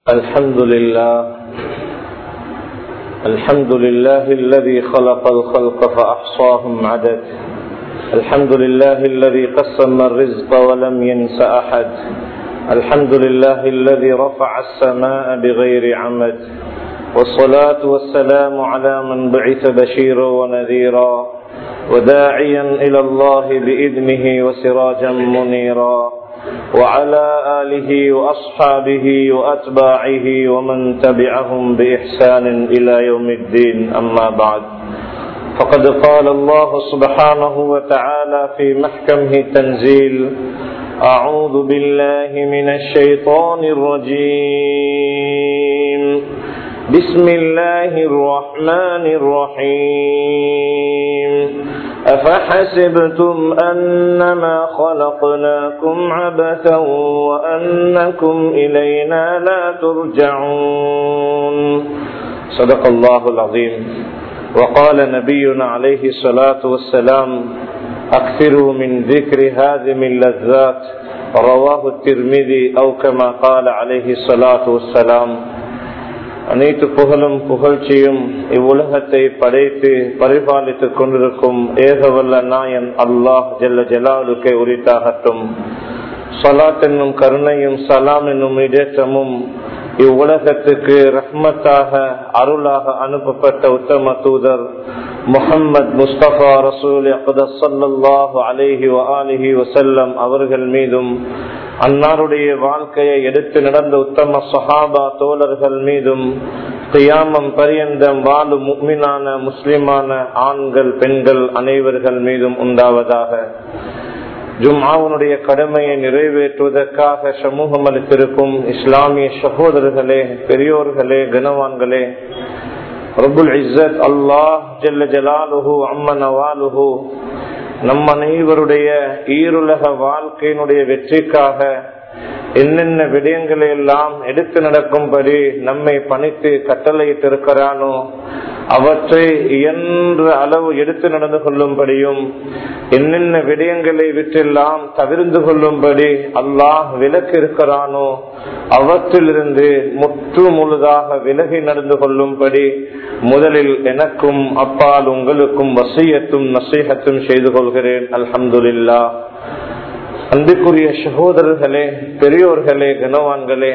الحمد لله الحمد لله الذي خلق الخلق فأحصاهم عدد الحمد لله الذي قسم الرزق ولم ينس أحد الحمد لله الذي رفع السماء بغير عمد والصلاة والسلام على من بعث بشيرا ونذيرا وداعيا إلى الله بإذنه وسراجا منيرا وعلى آله وأصحابه وأتباعه ومن تبعهم بإحسان إلى يوم الدين أما بعد فقد قال الله سبحانه وتعالى في محكمه تنزيل أعوذ بالله من الشيطان الرجيم بسم الله الرحمن الرحيم أفحسبتم أنما خلقناكم عبثا وأنكم إلينا لا ترجعون صدق الله العظيم وقال نبينا عليه الصلاة والسلام أكثروا من ذكر هذه اللذات رواه الترمذي أو كما قال عليه الصلاة والسلام அனைத்து புகழும் புகழ்ச்சியும் இவ்வுலகத்தை படைத்து பரிபாலித்துக் கொண்டிருக்கும் ஏகவல்ல நாயன் அல்லாஹ் ஜல்ல ஜலாலுக்கே உரித்தாகட்டும் சலாத் என்னும் கருணையும் சலாம் என்னும் இடேற்றமும் இவ்வுலகத்துக்கு ரஹ்மத்தாக அருளாக அனுப்பப்பட்ட உத்தம தூதர் முகம்மது முஸ்தபா ரசூல் சல்லாஹு அலேஹி அலிஹி வசல்லம் அவர்கள் மீதும் அன்னாருடைய வாழ்க்கையை எடுத்து நடந்த உத்தம சஹாபா தோழர்கள் மீதும் கியாமம் பரியந்தம் வாழும் முக்மினான முஸ்லிமான ஆண்கள் பெண்கள் அனைவர்கள் மீதும் உண்டாவதாக ஜும்மாவுடைய கடமையை நிறைவேற்றுவதற்காக சமூகம் அளித்திருக்கும் இஸ்லாமிய சகோதரர்களே பெரியோர்களே கனவான்களே ரபுல் இஸ்ஸத் அல்லாஹ் ஜல்ல ஜலாலுஹு அம்மன் அவாலுஹு நம் அனைவருடைய ஈருலக வாழ்க்கையினுடைய வெற்றிக்காக என்னென்ன விடயங்களை எல்லாம் எடுத்து நடக்கும்படி நம்மை பணித்து கட்டளையிட்டிருக்கிறானோ அவற்றை இயன்ற அளவு எடுத்து நடந்து கொள்ளும்படியும் என்னென்ன விடயங்களை விற்றெல்லாம் தவிர்ந்து கொள்ளும்படி அல்லாஹ் விலக்கு இருக்கிறானோ அவற்றிலிருந்து முற்று முழுதாக விலகி நடந்து கொள்ளும்படி முதலில் எனக்கும் அப்பால் உங்களுக்கும் வசியத்தும் நசீகத்தும் செய்து கொள்கிறேன் அல்ஹம்துல்லா அன்புக்குரிய சகோதரர்களே பெரியோர்களே கனவான்களே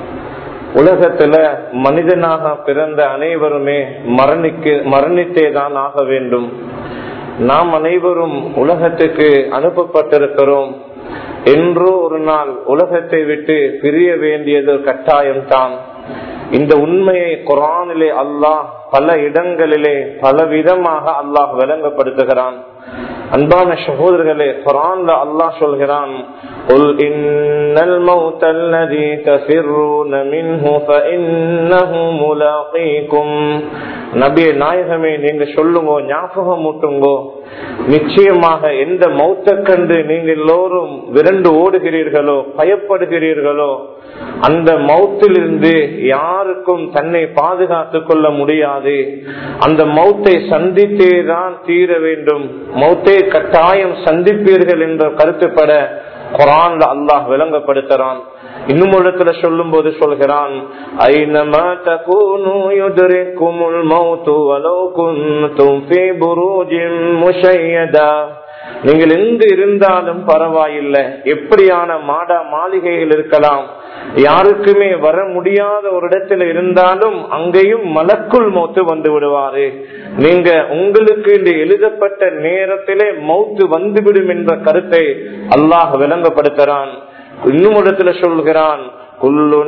உலகத்துல மனிதனாக பிறந்த அனைவருமே மரணிக்கு மரணித்தே தான் ஆக வேண்டும் நாம் அனைவரும் உலகத்துக்கு அனுப்பப்பட்டிருக்கிறோம் என்றோ ஒரு நாள் உலகத்தை விட்டு பிரிய வேண்டியது கட்டாயம்தான் இந்த உண்மையை குரானிலே அல்லாஹ் பல இடங்களிலே பல விதமாக அல்லாஹ் விளங்கப்படுத்துகிறான் அன்பான சகோதரர்களே குரான்ல அல்லாஹ் சொல்கிறான் قل إن الموت الذي تفرون منه فإنه ملاقيكم நபிய நாயகமே நீங்க சொல்லுங்க ஞாபகம் மூட்டுங்கோ நிச்சயமாக எந்த மௌத்த கண்டு நீங்க எல்லோரும் விரண்டு ஓடுகிறீர்களோ பயப்படுகிறீர்களோ அந்த மௌத்திலிருந்து யாருக்கும் தன்னை பாதுகாத்துக் கொள்ள முடியாது அந்த மௌத்தை சந்தித்தே தான் தீர வேண்டும் மௌத்தை கட்டாயம் சந்திப்பீர்கள் என்ற கருத்துப்பட குரான்ல அல்லாஹ் விளங்கப்படுத்துறான் இன்னும் இடத்துல சொல்லும் போது சொல்கிறான் ஐநமா தகூனு யுதரிக்குமுல் மௌத்து வலோ குன்தும் ஃபீ புரூஜின் முஷையதா நீங்கள் எங்கு இருந்தாலும் பரவாயில்லை எப்படியான மாடா மாளிகைகள் இருக்கலாம் யாருக்குமே வர முடியாத ஒரு இடத்துல இருந்தாலும் அங்கேயும் மலக்குள் மௌத்து வந்து விடுவாரு நீங்க உங்களுக்கு இந்த எழுதப்பட்ட நேரத்திலே மௌத்து வந்துவிடும் என்ற கருத்தை அல்லாஹ் விளங்கப்படுத்துறான் இன்னும் இடத்துல சொல்கிறான் குல்லு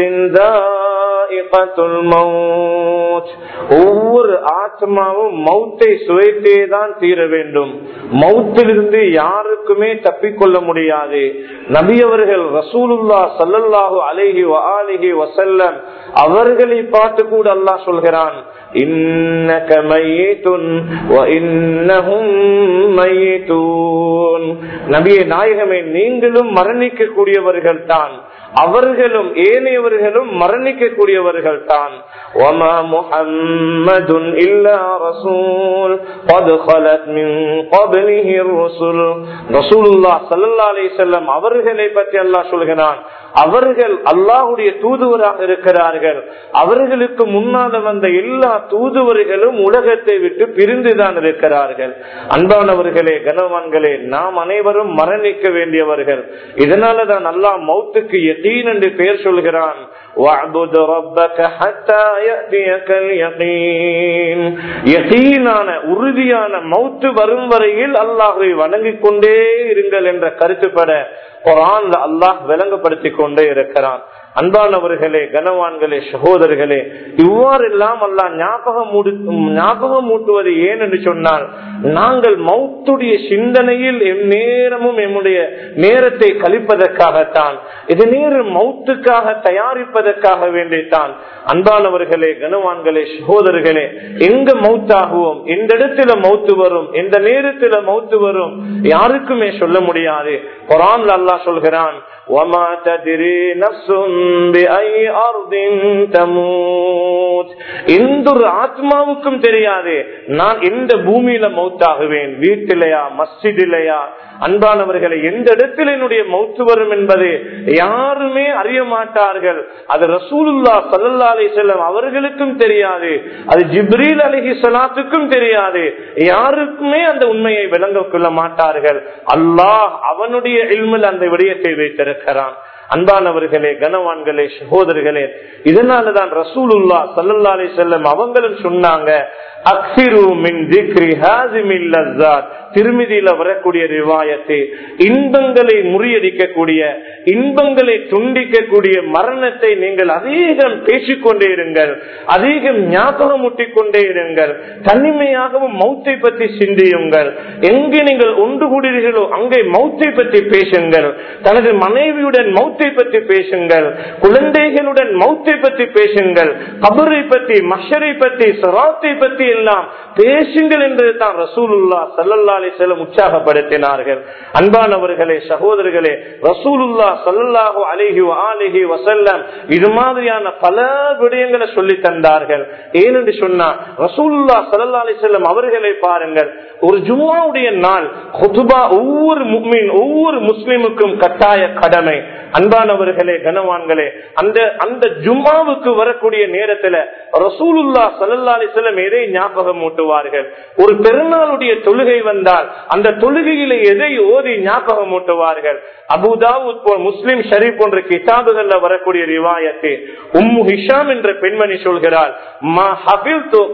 ஒவ்வொரு ஆத்மாவும் மௌத்தை சுவைத்தே தான் தீர வேண்டும் மௌத்திலிருந்து யாருக்குமே தப்பிக்கொள்ள முடியாது நபியவர்கள் ரசூலுல்லா சல்லல்லாஹு அலேஹி அலிஹி வசல்லம் அவர்களை பார்த்து கூட அல்லாஹ் சொல்கிறான் இன்னக மையத்துன் இன்னஹும் மையத்தூன் நபிய நாயகமே நீங்களும் மரணிக்க கூடியவர்கள் தான் அவர்களும் ஏனையவர்களும் மரணிக்க கூடியவர்கள் தான் وما محمد إلا رسول قد خلت من قبله الرسل رسول الله صلى الله عليه وسلم அவர்களை பற்றி அல்லாஹ் சொல்கிறான் அவர்கள் அல்லாஹுடைய தூதுவராக இருக்கிறார்கள் அவர்களுக்கு முன்னால வந்த எல்லா தூதுவர்களும் உலகத்தை விட்டு பிரிந்துதான் இருக்கிறார்கள் அன்பானவர்களே கனவான்களே நாம் அனைவரும் மரணிக்க வேண்டியவர்கள் இதனாலதான் அல்லாஹ் மௌத்துக்கு எதீன் என்று பெயர் சொல்கிறான் وَاعْبُدْ رَبَّكَ حَتَّى يَأْتِيَكَ الْيَقِينُ யகீனான உறுதியான மௌத்து வரும் வரையில் அல்லாஹை வணங்கிக் கொண்டே இருங்கள் என்ற கருத்துப்பட குரான்ல அல்லாஹ் விளங்கப்படுத்திக் கொண்டே இருக்கிறான் அன்பானவர்களே கனவான்களே சகோதரர்களே இவ்வாறெல்லாம் அல்லா ஞாபகம் ஞாபகம் மூட்டுவது ஏன் என்று சொன்னால் நாங்கள் மௌத்துடைய சிந்தனையில் நேரமும் எம்முடைய நேரத்தை கழிப்பதற்காகத்தான் இது நேரம் மௌத்துக்காக தயாரிப்பதற்காக வேண்டித்தான் அன்பானவர்களே கனவான்களே சகோதரர்களே எங்க மௌத்தாகுவோம் எந்த இடத்துல மௌத்து வரும் எந்த நேரத்துல மௌத்து வரும் யாருக்குமே சொல்ல முடியாது குரான் அல்லா சொல்கிறான் وما تدري نفس بأي أرض تموت எந்த ஒரு ஆத்மாவுக்கும் தெரியாது நான் எந்த பூமியில மௌத்தாகுவேன் வீட்டிலையா மஸ்ஜிதிலையா அன்பானவர்களை எந்த இடத்தில் என்னுடைய மௌத்து வரும் என்பது யாருமே அறிய மாட்டார்கள் அது ரசூலுல்லா சல்லா அலி செல்லம் அவர்களுக்கும் தெரியாது அது ஜிப்ரீல் அலிஹி சலாத்துக்கும் தெரியாது யாருக்குமே அந்த உண்மையை விளங்க கொள்ள மாட்டார்கள் அல்லாஹ் அவனுடைய இல்மில் அந்த விடயத்தை வைத்திருக்கிறான் அன்பானவர்களே கனவான்களே சகோதரர்களே இதனாலதான் ரசூலுல்லா சல்லல்லா அலி செல்லம் அவங்களும் சொன்னாங்க திருமிதியில வரக்கூடிய ரிவாயத்தை இன்பங்களை முறியடிக்கக்கூடிய இன்பங்களை துண்டிக்கக்கூடிய மரணத்தை நீங்கள் அதிகம் பேசிக்கொண்டே இருங்கள் அதிகம் ஞாபகம் கொண்டே இருங்கள் தனிமையாகவும் மௌத்தை பற்றி சிந்தியுங்கள் எங்கே நீங்கள் ஒன்று கூடுகிறீர்களோ அங்கே மௌத்தை பற்றி பேசுங்கள் தனது மனைவியுடன் மௌத்தை பற்றி பேசுங்கள் குழந்தைகளுடன் மௌத்தை பற்றி பேசுங்கள் கபரை பற்றி மஷரை பற்றி சராத்தை பற்றி எல்லாம் பேசுங்கள் என்று தான் ரசூலுல்லா சல்லல்லா அலி செல்லம் உற்சாகப்படுத்தினார்கள் அன்பானவர்களே சகோதரர்களே ரசூலுல்லா சல்லல்லாஹு அலிஹி ஆலிஹி வசல்லம் இது மாதிரியான பல விடயங்களை சொல்லி தந்தார்கள் ஏனென்று சொன்னா ரசூலுல்லா சல்லல்லா அலி செல்லம் அவர்களை பாருங்கள் ஒரு ஜும்மாவுடைய நாள் குதுபா ஒவ்வொரு முக்மீன் ஒவ்வொரு முஸ்லிமுக்கும் கட்டாய கடமை அன்பானவர்களே கனவான்களே அந்த அந்த ஜும்மாவுக்கு வரக்கூடிய நேரத்துல ரசூலுல்லா சல்லா அலிஸ்லம் எதை ஞாபகம் ஊட்டுவார்கள் ஒரு பெருநாளுடைய தொழுகை வந்தால் அந்த தொழுகையில எதை ஓதி ஞாபகம் ஊட்டுவார்கள் அபுதாவுத் முஸ்லிம் ஷரீப் போன்ற கிதாபுகள்ல வரக்கூடிய ரிவாயத்தை உம்மு ஹிஷாம் என்ற பெண்மணி சொல்கிறார் மா ஹபில் து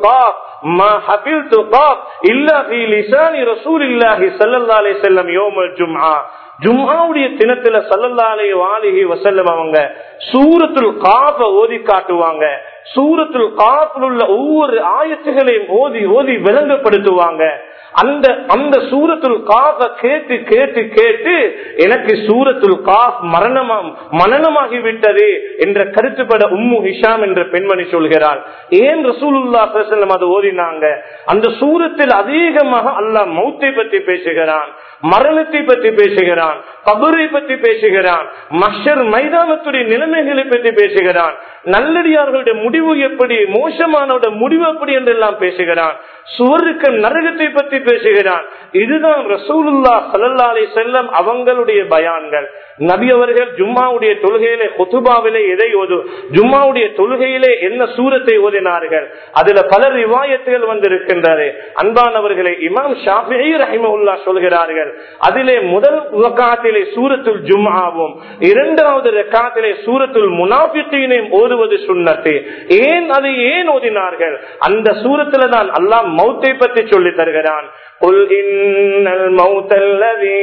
ما حفظت قاف إلا في لسان رسول الله صلى الله عليه وسلم يوم الجمعة ஜும்மாவுடைய தினத்துல சல்லல்லாலே வாலிகி வசல்லம் அவங்க சூரத்துல் காப ஓதி காட்டுவாங்க சூரத்துல் காப்பில் உள்ள ஒவ்வொரு ஆயத்துகளையும் ஓதி ஓதி விளங்கப்படுத்துவாங்க அந்த அந்த சூரத்துல் காஃப கேட்டு கேட்டு கேட்டு எனக்கு சூரத்துல் காஃப் மரணமாம் மரணமாகி விட்டது என்ற கருத்துப்பட உம்மு ஹிஷாம் என்ற பெண்மணி சொல்கிறாள் ஏன் ரசூலுல்லா பேசலம் அது ஓதினாங்க அந்த சூரத்தில் அதிகமாக அல்லாஹ் மௌத்தை பற்றி பேசுகிறான் மரணத்தை பற்றி பேசுகிறான் கபரை பற்றி பேசுகிறான் மஷர் மைதானத்துடைய நிலைமைகளை பற்றி பேசுகிறான் நல்லடியார்களுடைய முடிவு எப்படி மோசமானோட முடிவு எப்படி என்றெல்லாம் பேசுகிறான் சுவருக்கு நரகத்தை பற்றி பேசுகிறான் இதுதான் ரசூலுல்லா சல்லா அலி செல்லம் அவங்களுடைய பயான்கள் நபி அவர்கள் ஜும்மாவுடைய தொழுகையிலே கொத்துபாவிலே எதை ஓது ஜும்மாவுடைய தொழுகையிலே என்ன சூரத்தை ஓதினார்கள் அதுல பல ரிவாயத்துகள் வந்திருக்கின்றது அன்பானவர்களை இமாம் ஷாஃபி ரஹிமவுல்லா சொல்கிறார்கள் அதிலே முதல் ரக்காத்திலே சூரத்துல் ஜும்மாவும் இரண்டாவது ரக்காத்திலே சூரத்துல் முனாபித்தையும் ஓதுவது சுண்ணத்து ஏன் அதை ஏன் ஓதினார்கள் அந்த சூரத்துல தான் அல்லாஹ் மௌத்தை பற்றி சொல்லி தருகிறான் قل إن الموت الذي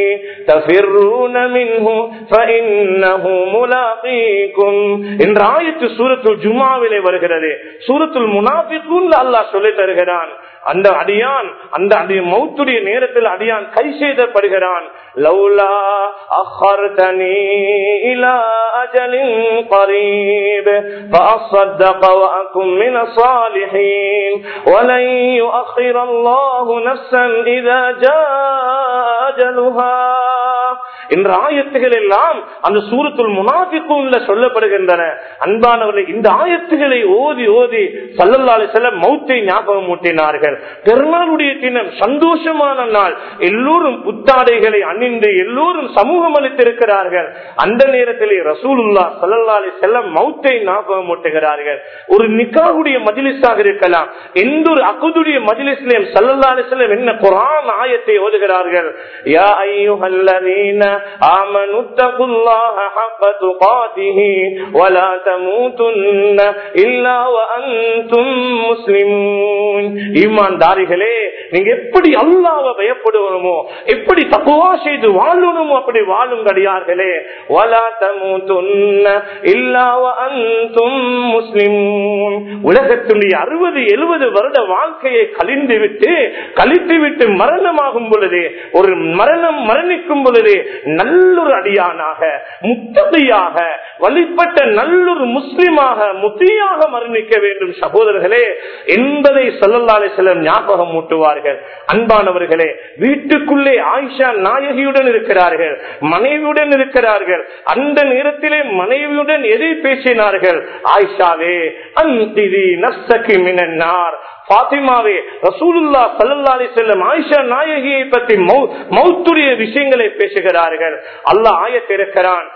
تفرون منه فإنه ملاقيكم என்ற ஆயத்து சூரத்துல் ஜுமாவிலே வருகிறது சூரத்துல் முனாபிக்குள் அல்லாஹ் சொல்லி தருகிறான் அந்த அடியான் அந்த அடி மௌத்துடைய நேரத்தில் அடியான் கை செய்தப்படுகிறான் லௌலா அஹர்தனி இலா அஜலின் قريب فأصدق وأكن من الصالحين ولن يؤخر الله نفسا إذا جاء أجلها என்ற ஆயத்துகள் எல்லாம் அந்த சூரத்துள் முனாஃபிக்குள்ள சொல்லப்படுகின்றன அன்பானவர்களை இந்த ஆயத்துகளை ஓதி ஓதி சல்லல்லாலி செல்ல மௌத்தை ஞாபகம் ஊட்டினார்கள் பெருநாளுடைய தினம் சந்தோஷமான நாள் எல்லோரும் புத்தாடைகளை அணிந்து எல்லோரும் சமூகம் அளித்திருக்கிறார்கள் அந்த நேரத்திலே ரசூலுல்லா சல்லல்லாலி செல்ல மௌத்தை ஞாபகம் ஊட்டுகிறார்கள் ஒரு நிக்காவுடைய மஜிலிஸாக இருக்கலாம் எந்த ஒரு அகுதுடைய மஜிலிஸ்லையும் சல்லல்லாலி செல்லம் என்ன குரான் ஆயத்தை ஓதுகிறார்கள் யா ஐயுஹல்லதீன ஆமனு தகுல்லாஹ ஹக்க துகாதிஹி வலா தமூதுன்ன இல்லா வஅன்தும் முஸ்லிமூன் ஈமான்தாரிகளே நீங்க எப்படி அல்லாஹ்வை பயப்படுவணுமோ எப்படி தக்குவா செய்து வாழணுமோ அப்படி வாழும் கடியார்களே வலா தமூதுன்ன இல்லா வஅன்தும் முஸ்லிமூன் உலகத்துடைய அறுபது எழுபது வருட வாழ்க்கையை கழிந்து விட்டு கழித்து விட்டு மரணமாகும் பொழுது ஒரு மரணம் மரணிக்கும் பொழுது நல்லொரு அடியானாக முத்தகையாக வழிபட்ட நல்லொரு முஸ்லிமாக முத்தியாக மரணிக்க வேண்டும் சகோதரர்களே என்பதை சொல்லலாலே சிலர் ஞாபகம் ஊட்டுவார்கள் அன்பானவர்களே வீட்டுக்குள்ளே ஆயிஷா நாயகியுடன் இருக்கிறார்கள் மனைவியுடன் இருக்கிறார்கள் அந்த நேரத்திலே மனைவியுடன் எதை பேசினார்கள் ஆயிஷாவே அந்திரி நர்சகி மினன்னார் பாத்திமாவே ரசூலுல்லா சல்லா அலி செல்லம் ஆயிஷா நாயகியை பற்றி மௌத்துடைய விஷயங்களை பேசுகிறார்கள் அல்லாஹ் ஆயத்திருக்கிறான்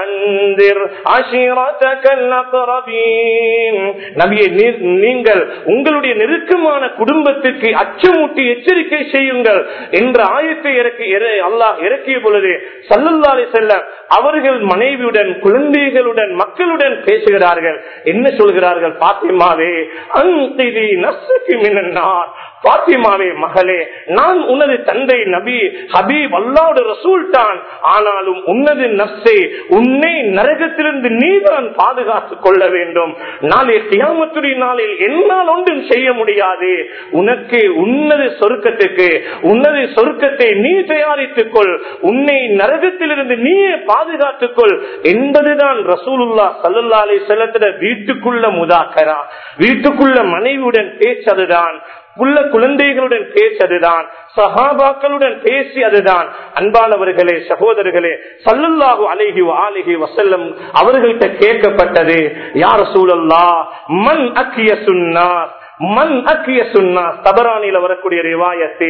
நீங்கள் உங்களுடைய நெருக்கமான குடும்பத்துக்கு அச்சமூட்டி எச்சரிக்கை செய்யுங்கள் என்ற ஆயத்தை இறக்கி அல்லாஹ் இறக்கிய பொழுது சல்லல்லாலை செல்ல அவர்கள் மனைவியுடன் குழந்தைகளுடன் மக்களுடன் பேசுகிறார்கள் என்ன சொல்கிறார்கள் பாத்திமாவே அந்திரி நசுக்கு மின்னார் பாத்திமாவே மகளே நான் உனது தந்தை நபி ஹபீப் அல்லாவுடைய ரசூல் தான் ஆனாலும் உன்னது நப்சை உன்னை நரகத்திலிருந்து நீதான் பாதுகாத்துக் கொள்ள வேண்டும் நாளை தியாமத்துடைய நாளில் என்னால் ஒன்றும் செய்ய முடியாது உனக்கு உன்னது சொருக்கத்துக்கு உன்னது சொருக்கத்தை நீ தயாரித்துக் கொள் உன்னை நரகத்திலிருந்து நீயே பாதுகாத்துக் கொள் என்பதுதான் ரசூலுல்லா சல்லா அலி செல்லத்திட வீட்டுக்குள்ள முதாக்கரா வீட்டுக்குள்ள மனைவியுடன் பேச்சதுதான் உள்ள குழந்தைகளுடன் பேசதுதான் சஹாபாக்களுடன் பேசி அதுதான் அன்பானவர்களே சகோதரர்களே சல்லல்லாஹு அலைஹி ஆலிஹி வசல்லம் அவர்கள்ட்ட கேட்கப்பட்டது யார் சூழல்லா மண் அக்கிய சுன்னார் மண் அக்கிய சுன்னா தபரானில வரக்கூடிய ரிவாயத்து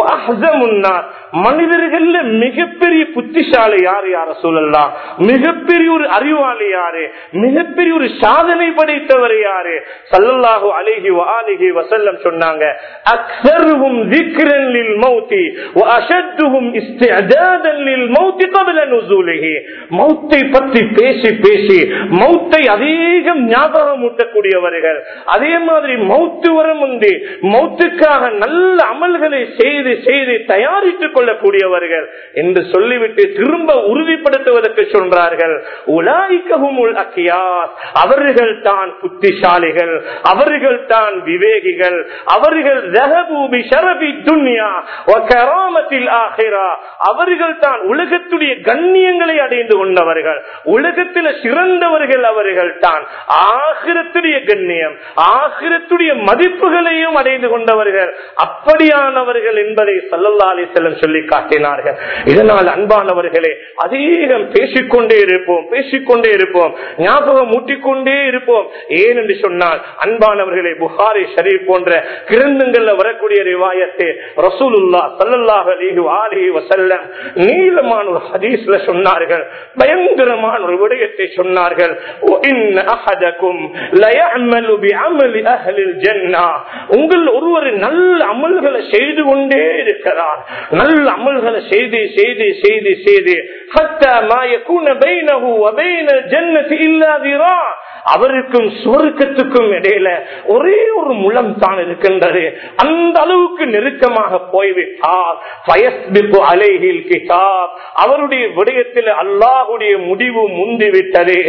மனிதர்கள்ல மிகப்பெரிய புத்திசாலி யாரு யார சூழல்லாம் மிகப்பெரிய ஒரு அறிவாளி யாரு மிகப்பெரிய ஒரு சாதனை படைத்தவர் யாரு சல்லல்லாஹு அலிஹி அலிஹி வசல்லம் சொன்னாங்க அக்சருவும் திக்ரனில் மௌத்தி அஷத்துவும் இஸ்திஅதாதனில் மௌத்தி கபில நுசூலிஹி மௌத்தை பற்றி பேசி பேசி மௌத்தை அதிகம் ஞாபகம் ஊட்டக்கூடியவர்கள் அதே மாதிரி மௌத்து வரும் முந்தி மௌத்துக்காக நல்ல அமல்களை செய்து செய்து தயாரித்துக் கொள்ளக்கூடியவர்கள் என்று சொல்லிவிட்டு திரும்ப உறுதிப்படுத்துவதற்கு சொல்றார்கள் உலாய்க்கவும் அக்கியாஸ் அவர்கள் தான் புத்திசாலிகள் அவர்கள் தான் விவேகிகள் அவர்கள் ரஹபூபி ஷரபி துன்யா கராமத்தில் ஆகிறா அவர்கள் தான் உலகத்துடைய கண்ணியங்களை அடைந்து கொண்டவர்கள் உலகத்தில் சிறந்தவர்கள் அவர்கள் தான் ஆகிரத்துடைய கண்ணியம் ஆகிரத்துடைய மதிப்புகளையும் அடைந்து கொண்டவர்கள் அப்படியானவர்கள் என்பதை சல்லல்லா அலி செல்லம் சொல்லி காட்டினார்கள் இதனால் அன்பானவர்களே அதிகம் பேசிக்கொண்டே இருப்போம் பேசிக்கொண்டே இருப்போம் ஞாபகம் ஊட்டிக்கொண்டே இருப்போம் ஏன் என்று சொன்னால் அன்பானவர்களே புகாரி ஷரீப் போன்ற கிரந்தங்கள்ல வரக்கூடிய ரிவாயத்தை ரசூலுல்லா சல்லல்லாஹ் அலிஹி ஆலிஹி வசல்லம் நீளமான ஒரு ஹதீஸ்ல சொன்னார்கள் பயங்கரமான ஒரு விடயத்தை சொன்னார்கள் உங்கள் ஒருவர் நல்ல அமல்களை செய்து கொண்டே இருக்கிறார் நல்ல அமல்களை செய்து செய்து செய்து செய்து அவருக்கும் சுவர்க்கத்துக்கும் இடையில ஒரே ஒரு முலம் தான் இருக்கின்றது அந்த அளவுக்கு நெருக்கமாக போய்விட்டார் அலைகில் கிதாப் அவருடைய விடயத்தில் அல்லாஹுடைய முடிவு முந்திவிட்டது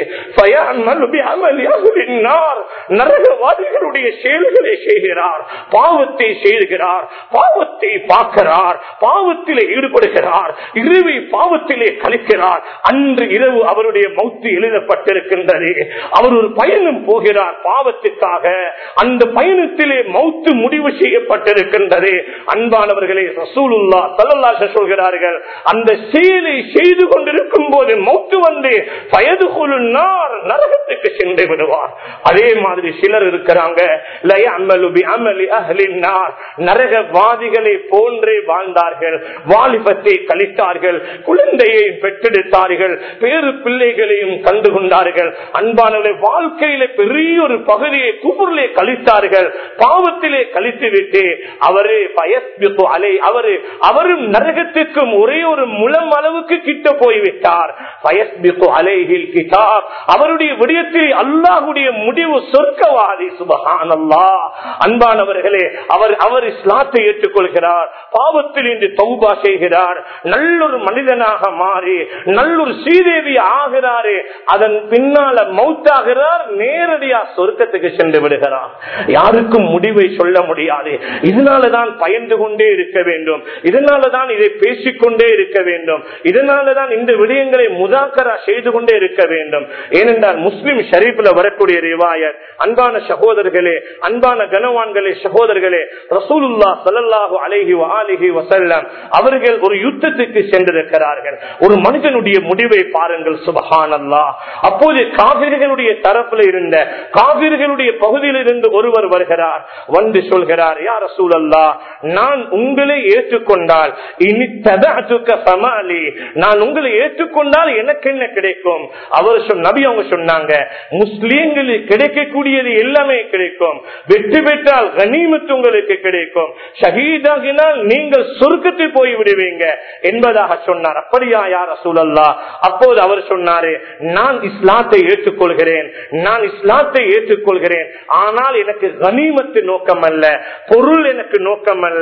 நரகவாதிகளுடைய செயல்களை செய்கிறார் பாவத்தை செய்கிறார் பாவத்தை பார்க்கிறார் பாவத்திலே ஈடுபடுகிறார் இரவை பாவத்திலே கழிக்கிறார் அன்று இரவு அவருடைய மௌத்து எழுதப்பட்டிருக்கின்றது அவர் ஒரு பயணம் போகிறார் பாவத்துக்காக அந்த பயணத்திலே மௌத்து முடிவு செய்யப்பட்டிருக்கின்றது அன்பானவர்களே ரசூலுல்லா சல்லல்லா சொல்கிறார்கள் அந்த செயலை செய்து கொண்டிருக்கும் போது மௌத்து வந்து வயது நார் நரகத்துக்கு சென்று விடுவார் அதே மாதிரி சிலர் இருக்கிறாங்க லய அமலு பி அமலி அஹ்லின் நார் நரகவாதிகளை போன்றே வாழ்ந்தார்கள் வாலிபத்தை கழித்தார்கள் குழந்தையை பெற்றெடுத்தார்கள் பேரு பிள்ளைகளையும் கண்டு கொண்டார்கள் அன்பானவர்களை வாழ்க்கையில பெரிய ஒரு பகுதியை குபுரிலே கழித்தார்கள் பாவத்திலே கழித்து விட்டு அவரே பயஸ்பிகு அலை அவரு அவரும் நரகத்துக்கும் ஒரே ஒரு முளம் அளவுக்கு கிட்ட போய்விட்டார் பயஸ்பிகு அலைஹில் கிதாப் அவருடைய விடயத்தில் அல்லாஹுடைய முடிவு சொர்க்கவாதி சுபஹான் அன்பானவர்களே அவர் அவர் இஸ்லாத்தை ஏற்றுக்கொள்கிறார் பாவத்தில் இன்று தௌபா செய்கிறார் நல்லொரு மனிதனாக மாறி நல்லொரு ஸ்ரீதேவி ஆகிறாரே அதன் பின்னால மௌத்தாகிறார் நேரடியா சொர்க்கத்துக்கு சென்று விடுகிறார் யாருக்கும் முடிவை சொல்ல முடியாது இதனாலதான் பயந்து கொண்டே இருக்க வேண்டும் இதனாலதான் இதை பேசிக்கொண்டே இருக்க வேண்டும் இதனாலதான் இந்த விடயங்களை முதாக்கரா செய்து கொண்டே இருக்க வேண்டும் ஏனென்றால் முஸ்லிம் ஷரீப்ல வரக்கூடிய ரிவாயத் அன்பான சகோதரர்களே அன்பான கனவான்களே சகோதரர்களே ரசூலுல்லா சல்லல்லாஹு அலைஹி ஆலிஹி வசல்லம் அவர்கள் ஒரு யுத்தத்துக்கு சென்றிருக்கிறார்கள் ஒரு மனிதனுடைய முடிவை பாருங்கள் சுபஹான் அல்லா அப்போது காவிர்களுடைய தரப்புல இருந்த காவிர்களுடைய பகுதியில் இருந்து ஒருவர் வருகிறார் வந்து சொல்கிறார் யார் ரசூலல்லா நான் உங்களை ஏற்றுக்கொண்டால் இனி ததாத்துக்க சமாளி நான் உங்களை ஏற்றுக்கொண்டால் எனக்கு என்ன கிடைக்கும் அவர் சொன்ன நபி அவங்க சொன்னாங்க முஸ்லீம்களுக்கு கிடைக்கக்கூடியது எல்லாமே கிடைக்கும் வெற்றி பெற்றால் கனிமத்து உங்களுக்கு கிடைக்கும் ஷஹீதாகினால் நீங்கள் சொர்க்கத்தில் போய் விடுவீங்க என்பதாக சொன்னார் அப்படியா யார் சூழல்லா அப்போது அவர் சொன்னாரு நான் இஸ்லாத்தை ஏற்றுக்கொள்கிறேன் நான் இஸ்லாத்தை ஏற்றுக்கொள்கிறேன் ஆனால் எனக்கு கனிமத்து நோக்கம் அல்ல பொருள் எனக்கு நோக்கம் அல்ல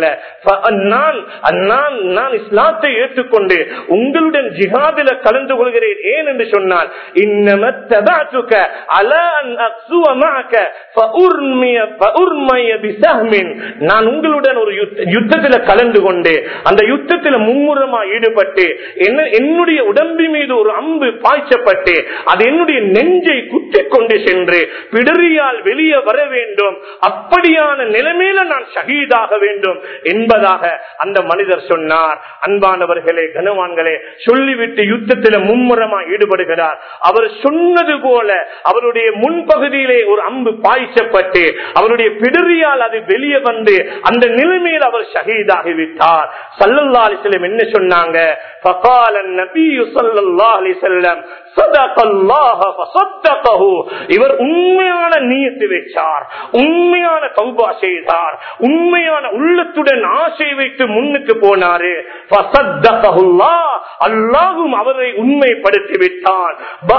நான் நான் நான் இஸ்லாத்தை ஏற்றுக்கொண்டு உங்களுடன் ஜிஹாதில கலந்து கொள்கிறேன் ஏன் என்று சொன்னால் இன்னமத்ததாத்துக்க அல அன் அக்ஸுவ மஅக ஃபஉர்மிய ஃபஉர்மய பிஸஹ்மின் நான் உங்களுடன் ஒரு யுத்தத்தில் கலந்து கொண்டு அந்த யுத்தத்தில் மும்முரமா ஈடுபட்டு என்ன என்னுடைய உடம்பு மீது ஒரு அம்பு பாய்ச்சப்பட்டு அது என்னுடைய நெஞ்சை குத்தி கொண்டு சென்று பிடரியால் வெளியே வர வேண்டும் அப்படியான நிலைமையில நான் ஷஹீதாக வேண்டும் என்பதாக அந்த மனிதர் சொன்னார் அன்பானவர்களே கனவான்களே சொல்லிவிட்டு யுத்தத்தில் மும்முரமா ஈடுபடுகிறார் அவர் சொன்னது போல அவருடைய முன்பகுதியிலே ஒரு அம்பு பாய்ச்சப்பட்டு அவருடைய பிடரியால் அது வெளியே வந்து அந்த நிலைமையில் அவர் ஷஹீதாகிவிட்டார் சல்லல்லா அலிஸ்லம் என்ன சொன்னாங்க فقال النبي صلى الله عليه وسلم صدق الله فصدقه இவர் உண்மையான நீயத்து வைச்சார் உண்மையான தௌபா செய்தார் உண்மையான உள்ளத்துடன் ஆசை வைத்து முன்னுக்கு போனாரு அல்லாஹும் அவரை உண்மைப்படுத்தி விட்டான்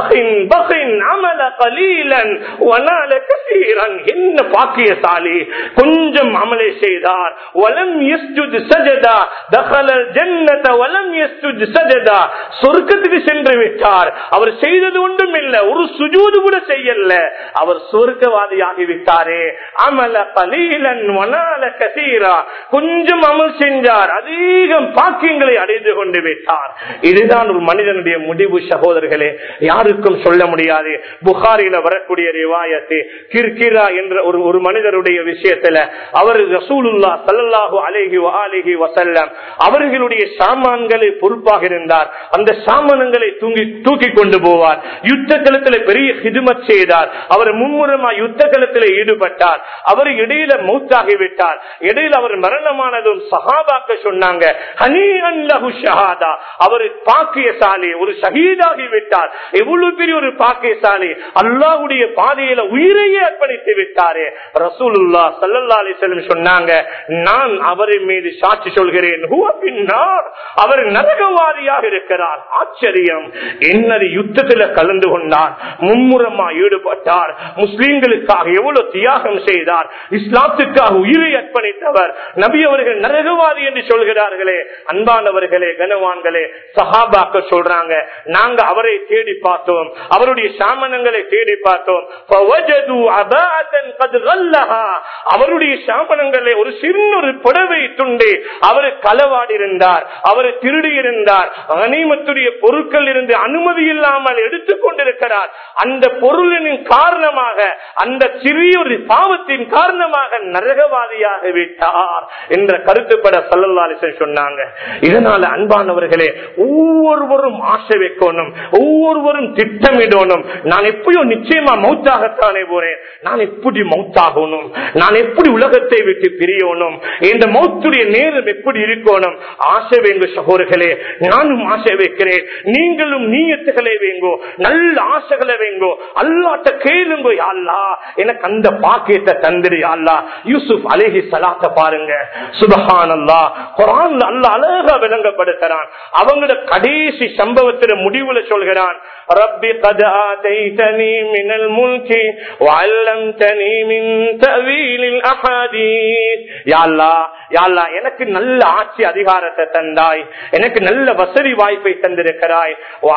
என்ன பாக்கியசாலி கொஞ்சம் அமலை செய்தார் வலம் சஜதா தகலல் ஜன்னத வலம் சஜதா சொர்க்கத்துக்கு சென்று விட்டார் அவர் செய்தது ஒன்றும் இல்ல ஒரு சுஜூது கூட செய்யல அவர் சொர்க்கவாதியாகி விட்டாரே அமல பலீலன் வனால கசீரா கொஞ்சம் அமல் செஞ்சார் அதிகம் பாக்கியங்களை அடைந்து கொண்டு விட்டார் இதுதான் ஒரு மனிதனுடைய முடிவு சகோதரர்களே யாருக்கும் சொல்ல முடியாது புகாரில வரக்கூடிய ரிவாயத்து கிர்கிரா என்ற ஒரு ஒரு மனிதருடைய விஷயத்துல அவர் ரசூலுல்லா சல்லல்லாஹு அலேஹி அலேஹி வசல்லம் அவர்களுடைய சாமான்களை பொறுப்பாக இருந்தார் அந்த சாமானங்களை தூங்கி தூக்கி கொண்டு போவார் யுத்த களத்தில் பெரிய ஹிதுமத் செய்தார் அவர் மும்முரமா யுத்த களத்தில் ஈடுபட்டார் அவர் இடையில மௌத்தாகி விட்டார் இடையில அவர் மரணமானதும் சஹாபாக்க சொன்னாங்க ஹனி அன்லஹு ஷஹாதா அவர் பாக்கியசாலி ஒரு ஷஹீதாகி விட்டார் எவ்வளவு பெரிய ஒரு பாக்கியசாலி அல்லாஹ்வுடைய பாதையில உயிரையே அர்ப்பணித்து விட்டாரே ரசூலுல்லா சல்லல்லா அலிஸ்லம் சொன்னாங்க நான் அவரின் மீது சாட்சி சொல்கிறேன் ஹுவ பின்னார். அவர் நரகவாதியாக இருக்கிறார் ஆச்சரியம் என்னது யுத்தத்தில் கலந்து கொண்டார் மும்முரமா ஈடுபட்டார் முஸ்லீம்களுக்காக எவ்வளவு தியாகம் செய்தார் இஸ்லாத்துக்காக உயிரை அர்ப்பணித்தவர் நபி அவர்கள் நரகவாதி என்று சொல்கிறார்களே அன்பானவர்களே கனவான்களே சஹாபாக்க சொல்றாங்க நாங்க அவரை தேடி பார்த்தோம் அவருடைய சாமனங்களை தேடி பார்த்தோம் فوجدوا أبا மிர்ஆத்தன் கத் கல்லஹா. அவருடைய சாமனங்களே ஒரு சின்ன ஒரு புடவை துண்டு அவர் களவாடி இருந்தார் அவர் திருடி இருந்தார் கனிமத்துடைய பொருட்கள் இருந்து அனுமதி இல்லாமல் எடுத்துக் கொண்டிருக்கிறார் அந்த பொருளின் காரணமாக அந்த சிறிய ஒரு பாவத்தின் காரணமாக நரகவாதியாக விட்டார் என்ற கருத்துப்பட சல்லல்லாலிசன் சொன்னாங்க இதனால அன்பானவர்களே ஒவ்வொருவரும் ஆசை வைக்கணும் ஒவ்வொருவரும் திட்டமிடணும் நான் எப்படியோ நிச்சயமா மௌத்தாகத்தானே போறேன் நான் எப்படி மௌத்தாகணும் நான் எப்படி உலகத்தை விட்டு பிரியணும் இந்த மௌத்துடைய நேரம் எப்படி இருக்கணும் ஆசை வேங்க சகோதரர்களே நானும் ஆசை வைக்கிறேன் நீங்களும் நீயத்துகளை வேங்கோ நல்ல ஆசைகளை வேங்கோ அல்லாட்ட கேளுங்கோ யாழ்லா எனக்கு அந்த பாக்கியத்தை தந்திரு யாழ்லா யூசுப் அலேஹி சலாத்த பாருங்க சுபஹான் அல்லா குரான்ல அல்ல அழகா விளங்கப்படுத்துறான் அவங்களோட கடைசி சம்பவத்தில முடிவுல சொல்கிறான் ربي قد آتيتني من الملك وعلمتني من تأويل الأحاديث يا الله يا الله எனக்கு நல்ல ஆட்சி அதிகாரத்தை தந்தாய் எனக்கு நல்ல வசதி வாய்ப்பை தந்திருக்கிறாய்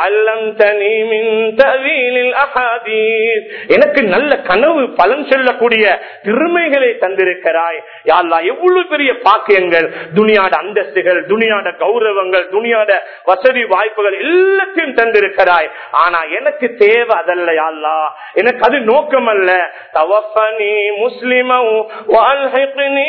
وعلمتني من تأويل الأحاديث எனக்கு நல்ல கனவு பலன் சொல்லக்கூடிய திறமைகளை தந்திருக்கிறாய் யா அல்லாஹ் எவ்வளவு பெரிய பாக்கியங்கள் துனியாட அந்தஸ்துகள் துனியாட கௌரவங்கள் துனியாட வசதி வாய்ப்புகள் எல்லாத்தையும் தந்திருக்கிறாய் ஆனா எனக்கு தேவை அதல்ல யாழ்லா எனக்கு அது நோக்கம் அல்ல தவஃபனி முஸ்லிமம் வாழ்ஹிக்னி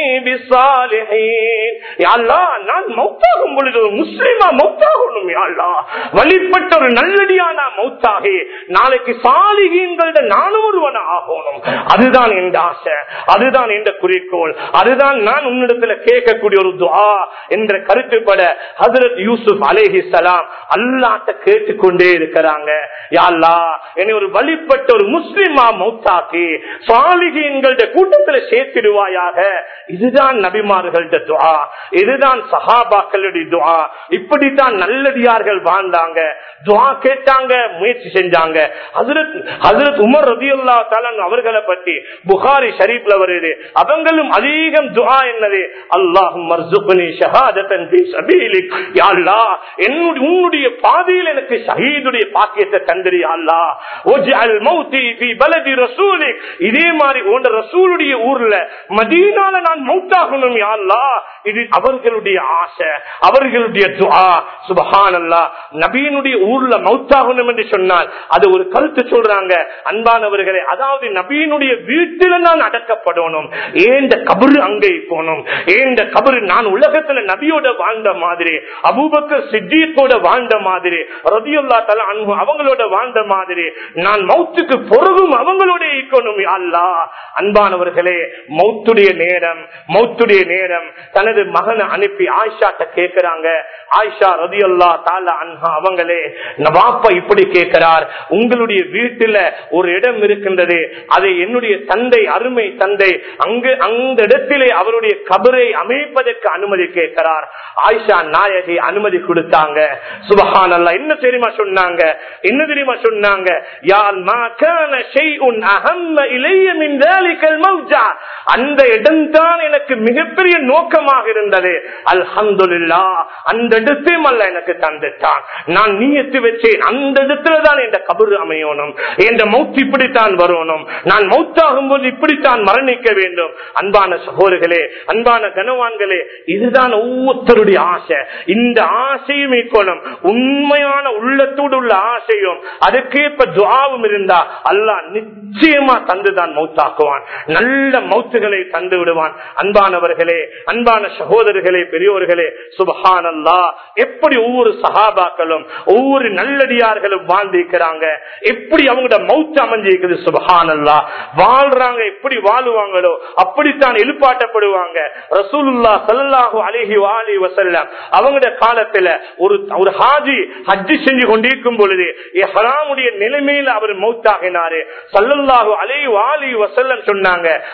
பிஸ்ஸாலிஹீன் யாழ்லா நான் மௌத்தாகும் பொழுது ஒரு முஸ்லிமா மௌத்தாகணும் யாழ்லா வழிபட்ட ஒரு நல்லடியானா மௌத்தாகி நாளைக்கு சாலிகீன்கள நானும் ஒருவன ஆகணும் அதுதான் எந்த ஆசை அதுதான் எந்த குறிக்கோள் அதுதான் நான் உன்னிடத்துல கேட்கக்கூடிய ஒரு துவா என்ற கருத்துப்பட ஹசரத் யூசுப் அலேஹி சலாம் அல்லாட்ட கேட்டுக்கொண்டே இருக்கிறாங்க யாழ்லா என்னை ஒரு வழிபட்ட ஒரு முஸ்லிமா மௌத்தாக்கி சாலிகீன்கள கூட்டத்துல சேர்த்திடுவாயாக இதுதான் நபிமார்கள்ட துவா இதுதான் சஹாபாக்களுடைய துவா இப்படித்தான் நல்லடியார்கள் வாழ்ந்தாங்க துவா கேட்டாங்க முயற்சி செஞ்சாங்க ஹசரத் ஹசரத் உமர் ரதியுல்லா தாலன் அவர்களை பற்றி புகாரி ஷரீப்ல வருது அவங்களும் அதிகம் துவா என்னது அல்லாஹும் மர்சுக்னி ஷஹாதத்தன் ஃபீ சபீலிக் யா அல்லாஹ் என்னுடைய உன்னுடைய பாதையில் எனக்கு ஷஹீதுடைய பாக்கியத்தை தந்திரி அல்லா ஒஜ்அல் மௌதி ஃபீ பலதி ரசூலிக் இதே மாதிரி உன் ரசூலுடைய ஊர்ல மதீனால நான் மௌத்தாகணும் யா அல்லாஹ் இது அவர்களுடைய ஆசை அவர்களுடைய துஆ சுபஹானல்லாஹ் நபியினுடைய ஊர்ல மௌத்தாகணும் என்று சொன்னால் அது ஒரு கருத்து சொல்றாங்க அன்பானவர்களே அதாவது நபியினுடைய வீட்டில நான் அடக்கப்படணும் ஏந்த கபரு அங்கே போகணும் ஏந்த கபரு நான் உலகத்துல நபியோட வாழ்ந்த மாதிரி அபூபக்கர் சித்தியத்தோட வாழ்ந்த மாதிரி ரதியுல்லா தலா அன்பு அவங்களோட வாழ்ந்த மாதிரி நான் மௌத்துக்கு பொருகும் அவங்களோட இருக்கணும் அல்லா அன்பானவர்களே மௌத்துடைய நேரம் மௌத்துடைய நேரம் தனது மகனை அனுப்பி ஆயிஷாட்ட கேட்கிறாங்க ஆயிஷா ரதியுல்லா தாலா அன்ஹா அவங்களே நவாப்பா இப்படி கேட்கிறார் உங்களுடைய வீட்டுல ஒரு இடம் இருக்கின்றது அதை என்னுடைய தந்தை அருமை தந்தை அங்கு அந்த இடத்திலே அவருடைய கபரை அமைப்பதற்கு அனுமதி கேட்கிறார் ஆயிஷா நாயகி அனுமதி கொடுத்தாங்க சுபஹான் அல்லா என்ன தெரியுமா சொன்னாங்க என்ன தெரியுமா சொன்னாங்க யார் மா கான ஷைஉன் அஹம்ம இலைய மின் தாலிகல் மௌஜா அந்த இடம்தான் எனக்கு மிகப்பெரிய நோக்கமாக இருந்தது அல்ஹம்துலில்லாஹ் அந்த இடத்தையும் அல்ல எனக்கு தந்துட்டான் நான் நீயத்து வச்சேன் அந்த இடத்துல தான் என் கபரு அமையணும் என் மௌத்து இப்படித்தான் வரணும் நான் மௌத்தாகும் போது இப்படித்தான் மரணிக்க வேண்டும் அன்பான சகோதரர்களே அன்பான கனவான்களே இதுதான் ஒவ்வொருத்தருடைய ஆசை இந்த ஆசையும் இருக்கணும் உண்மையான உள்ளத்தோடு உள்ள ஆசையும் அதுக்கேற்ப துவாவும் இருந்தா அல்லாஹ் நிச்சயமா தந்துதான் மௌத்தாக்குவான் நல்ல மௌத்துகளை தந்து விடுவான் அன்பானவர்களே அன்பான சகோதரர்களே பெரியோர்களே சுபஹான் அல்லா எப்படி ஒவ்வொரு சகாபாக்களும் ஒவ்வொரு நல்லடியார்களும் வாழ்ந்திருக்கிறாங்க எப்படி அவங்களோட மௌத்து அமைஞ்சிருக்குது சுபஹான் அல்லா வாழ்றாங்க எப்படி வாழுவாங்களோ அப்படித்தான் எழுப்பாட்டப்படுவாங்க ரசூலுல்லா சல்லாஹு அலிஹி வாலி வசல்லம் அவங்களோட காலத்துல ஒரு ஒரு ஹாஜி ஹஜ்ஜி செஞ்சு கொண்டிருக்கும் பொழுது ஹராமுடைய நிலைமையில அவர் மௌத்தாகினாரு சல்லல்லாஹு அலி வாலி வசல்லம் சொன்னாங்க அவரை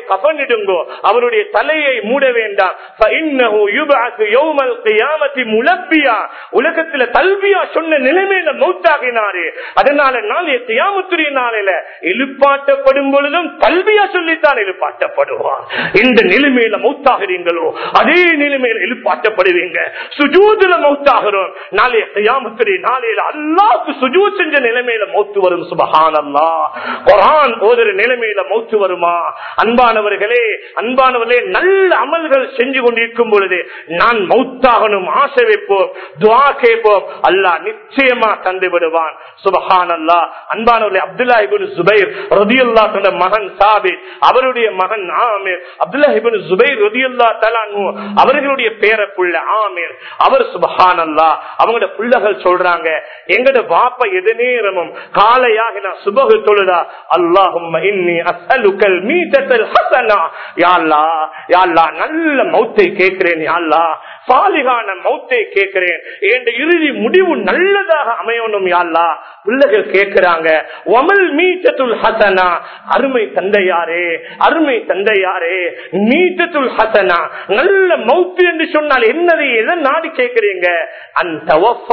கஃனிடுங்கோ அவருடைய தலையை மூட வேண்டாம் فإنه يبعث يوم القيامة ملبيا. உலகத்துல தல்வியா சொன்ன நிலைமையில மௌத்தாகினாரு அதனால நாளைய தியாமத்துடைய நாளையில எழுப்பாட்டப்படும் பொழுதும் கல்வியா சொல்லித்தான் எழுப்பாட்டப்படுவார் இந்த நிலைமையில மௌத்தாகிறீங்களோ அதே நிலைமையில எழுப்பாட்டப்படுவீங்க சுஜூதுல மௌத்தாகிறோம் நாளைய தியாமத்துடைய நாளையில அல்லாவுக்கு சுஜூத் செஞ்ச நிலைமையில மௌத்து வரும் சுபஹான் அல்லா குரான் ஓதுற நிலைமையில மௌத்து வருமா அன்பானவர்களே அன்பானவர்களே நல்ல அமல்கள் செஞ்சு கொண்டிருக்கும் பொழுது நான் மௌத்தாகணும் ஆசை வைப்போம் துவா கேட்போம் அல்லாஹ் நிச்சயமா தந்து விடுவான் சுபஹான் அல்லா அன்பானவர்களே அப்துல்லா இபின் சுபைர் ரதியுல்லா தந்த மகன் சாபித் அவருடைய மகன் ஆமீர் அப்துல்லா இபின் சுபைர் ரதியுல்லா தலானு அவர்களுடைய பேரப்புள்ள ஆமீர் அவர் சுபஹான் அல்லா அவங்களோட பிள்ளைகள் சொல்றாங்க எங்கட பாப்பா எது நேரமும் காலையாக நான் சுபகு தொழுதா அல்லாஹும் இன்னி அஸ்அலுக்கல் மீதத்தல் ஹசனா யா அல்லாஹ் யா அல்லாஹ் நல்ல மௌத்தை கேட்கிறேன் யா அல்லாஹ் சாலிகான மௌத்தை கேட்கிறேன் என் இறுதி முடிவு நல்லதாக அமையணும் யாழ்லா பிள்ளைகள் கேட்கிறாங்க ஒமல் மீட்டத்துல் ஹசனா அருமை தந்தையாரே அருமை தந்தையாரே மீட்டத்துல் ஹசனா நல்ல மௌத்து என்று சொன்னால் என்னதை எதை நாடி கேட்கிறீங்க அந்த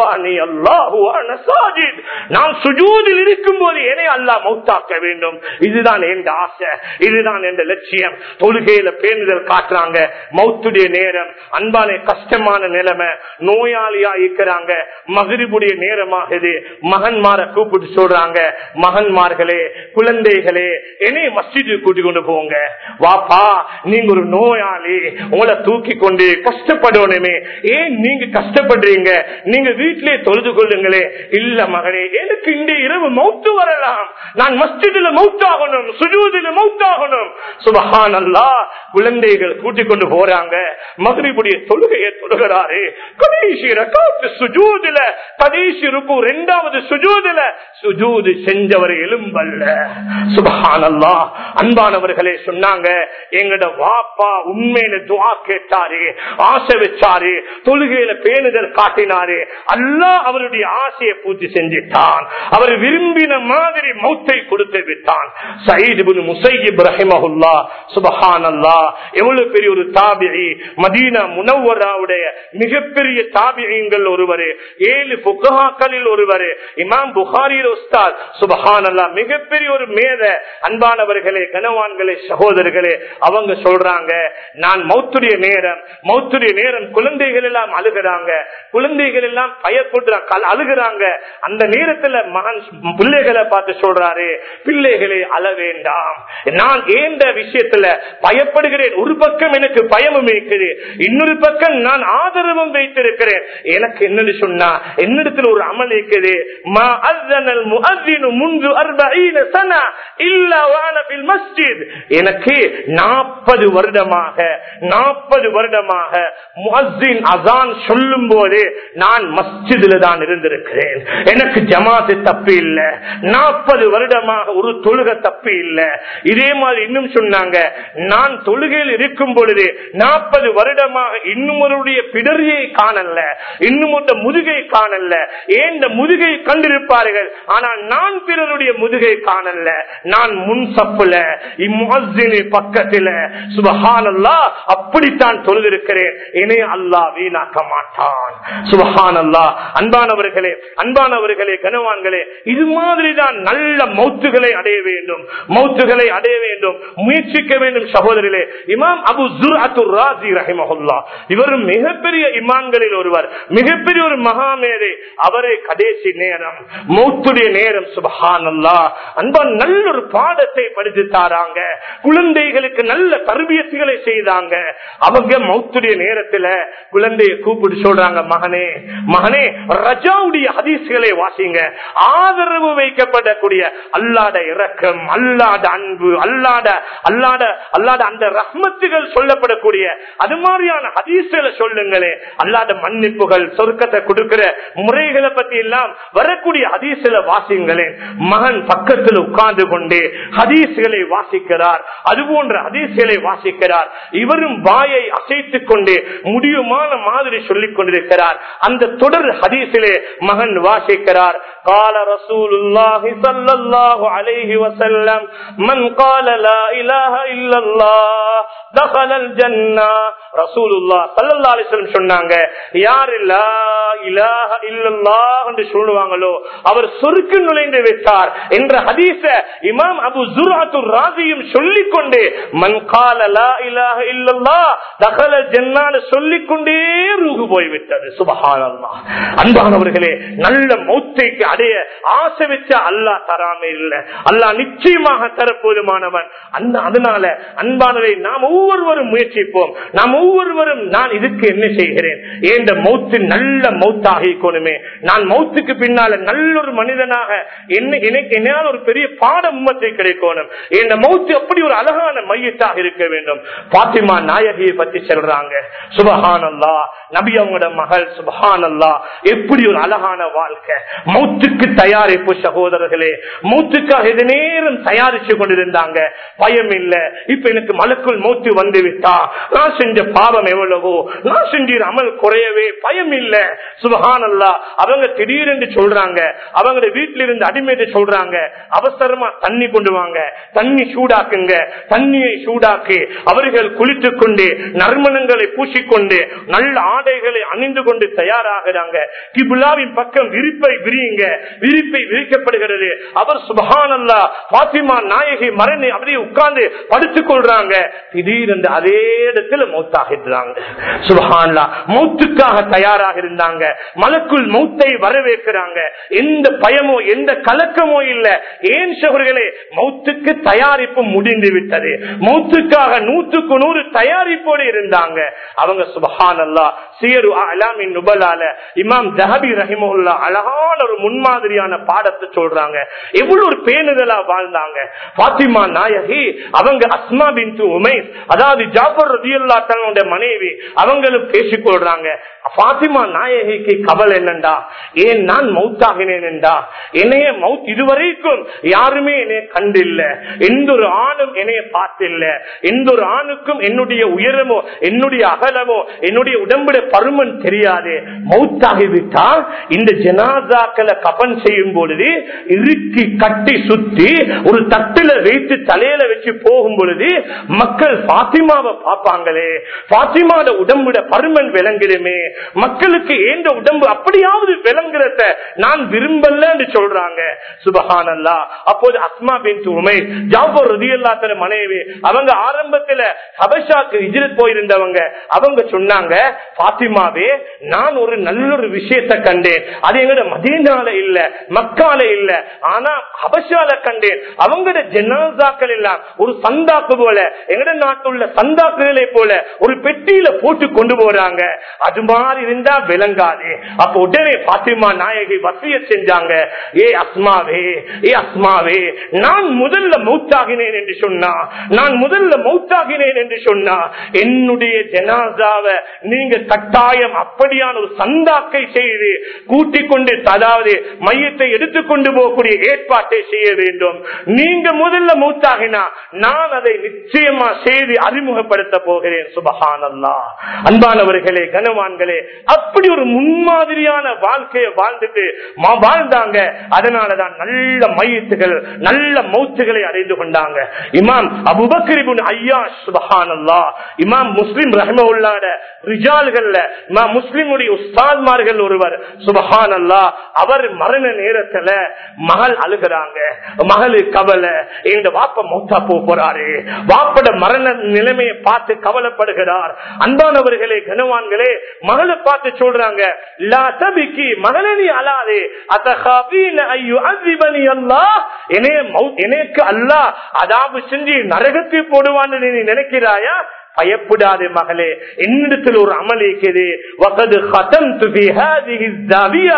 நான் சுஜூதில் இருக்கும் போது என்னை அல்லா மௌத்தாக்க வேண்டும் இதுதான் என் ஆசை இதுதான் என் லட்சியம் தொழுகையில பேணுதல் காட்டுறாங்க மௌத்துடைய நேரம் அன்பான கஷ்டமான நிலைமை நோயாளியா இருக்கிறாங்க மகிழ்வுடைய நேரமாகுது மகன்மார கூப்பிட்டு சொல்றாங்க மகன்மார்களே குழந்தைகளே என்னை மஸ்ஜிது கூட்டி கொண்டு போங்க வாப்பா நீங்க ஒரு நோயாளி உங்களை தூக்கி கொண்டு கஷ்டப்படணுமே ஏன் நீங்க கஷ்டப்படுறீங்க நீங்க வீட்டிலே தொழுது கொள்ளுங்களே இல்ல மகனே எனக்கு இந்த இரவு மௌத்து வரலாம் நான் மஸ்ஜிதுல மௌத்தாகணும் சுஜூதில மௌத்தாகணும் சுபஹான் அல்லா குழந்தைகள் கூட்டிக் கொண்டு போறாங்க மகரிபுடைய தொழுகையை தொழுகிறாரு கடைசி ரகாத்து சுஜூதுல கடைசி ருக்கு இரண்டாவது சுஜூதுல சுஜூது செஞ்சவர் எலும்பல்ல சுபஹான் அல்லா அன்பானவர்களே சொன்னாங்க எங்கட வாப்பா உண்மையில துவா கேட்டாரு ஆசை வச்சாரு தொழுகையில பேணுதல் காட்டினாரு அல்லா அவருடைய ஆசையை பூர்த்தி செஞ்சிட்டான் அவர் விரும்பின மாதிரி மௌத்தை கொடுத்து விட்டான் சயீது முசைப் ரஹிமஹுல்லா சுபஹான் அல்லா எவ்வளவு பெரிய ஒரு தாபிரி மதீனா முனவராவுடைய மிகப்பெரிய தாபியங்கள் ஒருவர் ஏழு புகஹாக்களில் ஒருவர் இமாம் புகாரி உஸ்தாத் சுபஹான் அல்லா மிகப்பெரிய ஒரு மேத அன்பானவர்களே கனவான்களே சகோதரர்களே அவங்க சொல்றாங்க நான் மௌத்துடைய நேரம் மௌத்துடைய நேரம் குழந்தைகள் எல்லாம் அழுகிறாங்க குழந்தைகள் எல்லாம் பயப்படுறாங்க அழுகிறாங்க அந்த நேரத்துல மகன் பிள்ளைகளை பார்த்து சொல்றாரு பிள்ளைகளே அழ வேண்டாம் நான் ஏந்த விஷயத்துல பயப்படுகிறேன் ஒரு பக்கம் எனக்கு பயமும் இருக்குது இன்னொரு பக்கம் நான் ஆதரவும் வைத்திருக்கிறேன் எனக்கு என்னன்னு சொன்னா என்னிடத்துல ஒரு அமல் இருக்குது மா அஸ்ஸனல் முஅஸ்ஸினு முன்து அர்பஈன சனா இல்லா வான ஃபில் மஸ்ஜித் எனக்கு 40 வருடமாக 40 வருடமாக முஅஸ்ஸின் அஸான் சொல்லும் போது நான் மஸ்ஜிதில் தான் இருந்திருக்கிறேன் எனக்கு ஜமாத்து தப்பு இல்ல 40 வருடமாக ஒரு தொழுகை தப்பு இல்ல இதே மாதிரி இன்னும் சொன்னாங்க நான் தொழுகையில் இருக்கும் பொழுது 40 வருடமாக இன்னுமருடைய பிடரியை காணல இன்னும் முதுகை காணல ஏன் இந்த முதுகை கண்டிருப்பார்கள் ஆனால் நான் பிறருடைய முதுகை காணல நான் முன் சப்புல இம்முஅஸ்ஸினி பக்கத்துல சுபஹானல்லா அப்படித்தான் தொழுதிருக்கிறேன் இனி அல்லாஹ் வீணாக்க மாட்டான் சுபஹானல்லா அன்பானவர்களே அன்பானவர்களே கனவான்களே இது மாதிரிதான் நல்ல மௌத்துகளை அடைய வேண்டும் மௌத்துகளை அடைய வேண்டும் முயற்சிக்க வேண்டும் சகோதரிலே இமாம் அபு ஜுர் அத்துர் ராஜி ரஹிமஹுல்லா இவரும் மிகப்பெரிய இமான்களில் ஒருவர் மிகப்பெரிய ஒரு மகாமேதை அவரே கடைசி நேரம் மௌத்துடைய நேரம் சுபஹான் அல்லா அன்பான் நல்ல ஒரு பாடத்தை படித்து தாராங்க குழந்தைகளுக்கு நல்ல தர்பியத்துகளை செய்தாங்க அவங்க மௌத்துடைய நேரத்துல குழந்தைய கூப்பிட்டு சொல்றாங்க மகனே மகனே ரஜாவுடைய ஹதீஸ்களை வாசிங்க ஆதரவு வைக்கப்படக்கூடிய அல்லாட இரக்கம் அல்லாட அன்பு அல்லாட அல்லாட அல்லாட அந்த ரஹ்மத்துகள் சொல்லப்படக்கூடிய அது மாதிரியான ஹதீஸ்களை சொல்லுங்களே அல்லாத மன்னிப்புகள் சொர்க்கத்தை கொடுக்கிற முறைகளை பத்தி எல்லாம் வரக்கூடிய ஹதீஸ்களை வாசிங்களேன் மகன் பக்கத்தில் உட்கார்ந்து கொண்டு ஹதீஸ்களை வாசிக்கிறார் அது போன்ற ஹதீஸ்களை வாசிக்கிறார் இவரும் வாயை அசைத்துக் கொண்டு முடியுமான மாதிரி சொல்லிக் கொண்டிருக்கிறார் அந்த தொடர் ஹதீஸிலே மகன் வாசிக்கிறார் قال رسول الله صلى الله عليه وسلم من قال لا إله இலாஹ இல்லல்லாஹ் தகலல் ஜன்னா ரசூலுல்லாஹ் ஸல்லல்லாஹு அலைஹி வஸல்லம் சொன்னாங்க யார் லா இலாஹ இல்லல்லாஹ் என்று சொல்லுவாங்களோ அவர் சொர்க்கு நுழைந்து விட்டார் என்ற ஹதீஸ இமாம் அபு ஜுர்அத்துர் ராசியும் சொல்லிக் கொண்டு மன் கால லா இலாஹ இல்லல்லாஹ் தகலல் ஜன்னான்னு சொல்லிக் கொண்டே ரூகு போய்விட்டது சுபஹானல்லாஹ் அன்பானவர்களே நல்ல மௌத்தைக்கு அடைய ஆசை வச்ச அல்லாஹ் தராம இல்ல அல்லாஹ் நிச்சயமாக தரப்போதுமானவன் அந்த அதனால அன்பானதை நாம் ஒவ்வொருவரும் முயற்சிப்போம் நாம் ஒவ்வொருவரும் நான் இதுக்கு என்ன செய்கிறேன் ஏந்த மௌத்து நல்ல மௌத்தாகிக்கணுமே நான் மௌத்துக்கு பின்னால நல்ல ஒரு மனிதனாக என்ன எனக்கு என்னால் ஒரு பெரிய பாட உம்மத்தை கிடைக்கணும் இந்த மௌத்து அப்படி ஒரு அழகான மையத்தாக இருக்க வேண்டும் பாத்திமா நாயகியை பத்தி சொல்றாங்க சுபஹானல்லா நபி அவங்களோட மகள் சுபஹானல்லா எப்படி ஒரு அழகான வாழ்க்கை மௌத்துக்கு தயாரிப்பு சகோதரர்களே மௌத்துக்காக இது நேரம் தயாரிச்சு கொண்டிருந்தாங்க பயம் இல்ல இப்ப எனக்கு மலக்குள் மௌத்து வந்து விட்டா நான் செஞ்ச பாவம் எவ்வளவோ நான் செஞ்ச அமல் குறையவே பயம் இல்ல சுபஹானல்லா அவங்க திடீரென்று சொல்றாங்க அவங்க வீட்டில இருந்து அடிமைட்டு சொல்றாங்க அவசரமா தண்ணி கொண்டு வாங்க தண்ணி சூடாக்குங்க தண்ணியை சூடாக்கி அவர்கள் குளித்துக் கொண்டு நறுமணங்களை பூசிக்கொண்டு நல்ல ஆடைகளை அணிந்து கொண்டு தயாராகிறாங்க கிபுலாவின் பக்கம் விரிப்பை விரியுங்க விரிப்பை விரிக்கப்படுகிறது அவர் சுபஹானல்லா பாத்திமா நாயகி மரணி அப்படியே உட்கார்ந்து படுத்துக் கொள்றாங்க திடீரென்று அதே இடத்துல மௌத்தாகிறாங்க சுபஹான்லா மௌத்துக்காக தயாராக இருந்தாங்க மலக்குள் மௌத்தை வரவேற்கிறாங்க எந்த பயமோ எந்த கலக்கமோ இல்ல ஏன் சகர்களே மௌத்துக்கு தயாரிப்பு முடிந்து விட்டது மௌத்துக்காக நூற்றுக்கு நூறு தயாரிப்போடு இருந்தாங்க அவங்க சுபஹானல்லா சியரு அலாமின் நுபலால இமாம் ஜஹபி ரஹிமுல்லா அழகான ஒரு முன்மாதிரியான பாடத்தை சொல்றாங்க எவ்வளவு ஒரு பேணுதலா வாழ்ந்தாங்க பாத்திமா நாயகி அவங்க அஸ்மா பின் உமேஸ் அதாவது ஜாபர் ரதியுல்லா தன்னுடைய மனைவி அவங்களும் பேசிக் கொள்றாங்க பாத்திமா நாயகிக்கு கவலை என்னண்டா ஏன் நான் மௌத்தாகினேன் என்றா என்னைய மவுத் இதுவரைக்கும் யாருமே என்னைய கண்டில்ல எந்த ஒரு ஆணும் என்னைய பார்த்தில்ல எந்த ஒரு ஆணுக்கும் என்னுடைய உயரமோ என்னுடைய அகலமோ என்னுடைய உடம்புடைய பருமன் தெரியாது மௌத்தாகிவிட்டா இந்த ஜனாதாக்களை கபன் செய்யும் பொழுது இறுக்கி கட்டி சுத்தி ஒரு தட்டுல வைத்து தலையில வச்சு போகும் பொழுது மக்கள் பாத்திமாவை பார்ப்பாங்களே பாத்திமாவோட உடம்புட பருமன் விளங்கிடுமே மக்களுக்கு ஏந்த உடம்பு அப்படியாவது விளங்குறத நான் விரும்பல சொல்றாங்க சுபஹானல்லா அப்போது அஸ்மா பின் உமை ஜாபர் ரதியல்லாத்தன மனைவி அவங்க ஆரம்பத்துல ஹபஷாக்கு இஜிரத் போயிருந்தவங்க அவங்க சொன்னாங்க பாத்திமாவே நான் ஒரு நல்ல ஒரு விஷயத்தை கண்டேன் அது எங்கட மதீனால இல்ல மக்கால இல்ல ஆனா ஹபஷால கண்டேன் அவங்களோட ஜனாசாக்கள் எல்லாம் ஒரு சந்தாக்கு போல எங்கட நாட்டுள்ள சந்தாக்குகளை போல ஒரு பெட்டியில போட்டு கொண்டு போறாங்க அது மாதிரி இருந்தா விளங்காது அப்ப உடனே பாத்திமா நாயகி வசிய செஞ்சாங்க ஏ அஸ்மாவே ஏ அஸ்மாவே நான் முதல்ல மௌத்தாகினேன் என்று சொன்னா நான் முதல்ல மௌத்தாகினேன் என்று சொன்னா என்னுடைய ஜனாசாவை நீங்க கட்டாயம் அப்படியான ஒரு சந்தாக்கை செய்து கூட்டிக் கொண்டு அதாவது மையத்தை எடுத்துக்கொண்டு போகக்கூடிய ஏற்பாட்டை செய்ய வேண்டும் நீங்க முதல்ல மூத்தாகினா நான் அதை நிச்சயமா செய்து அறிமுகப்படுத்த போகிறேன் சுபஹானல்லா அன்பானவர்களே கனவான்களே அப்படி ஒரு முன்மாதிரியான வாழ்க்கையை வாழ்ந்துட்டு மா- வாழ்ந்தாங்க அதனாலதான் நல்ல மையத்துகள் நல்ல மௌத்துகளை அடைந்து கொண்டாங்க இமாம் அபுபக்கரிபுன் ஐயா சுபஹானல்லா இமாம் முஸ்லிம் ரஹ்மவுல்லாட ரிஜால்கள்ல இமாம் முஸ்லிமுடைய உஸ்தாத்மார்கள் ஒருவர் சுபஹானல்லா அவர் மரண நேரத்துல மகள் அழுகிறாங்க மகளு கவலை இந்த வாப்ப மௌத்தா போ போறாரு வாப்பட மரண நிலைமையை பார்த்து கவலைப்படுகிறார் அன்பானவர்களே கனவான்களே மகளை பார்த்து சொல்றாங்க லா தபிக்கி மகளே நீ அழாதே அத்தகாபீன ஐயோ அசிபனி அல்லாஹ் என்னைய மௌ- எனக்கு அல்லாஹ் அதாவது செஞ்சு நரகத்தை போடுவான்னு நீ நினைக்கிறாயா பயப்படாதே மகளே என்னிடத்தில் ஒரு அமல் இருக்குது وقد ختمت في هذه الزاوية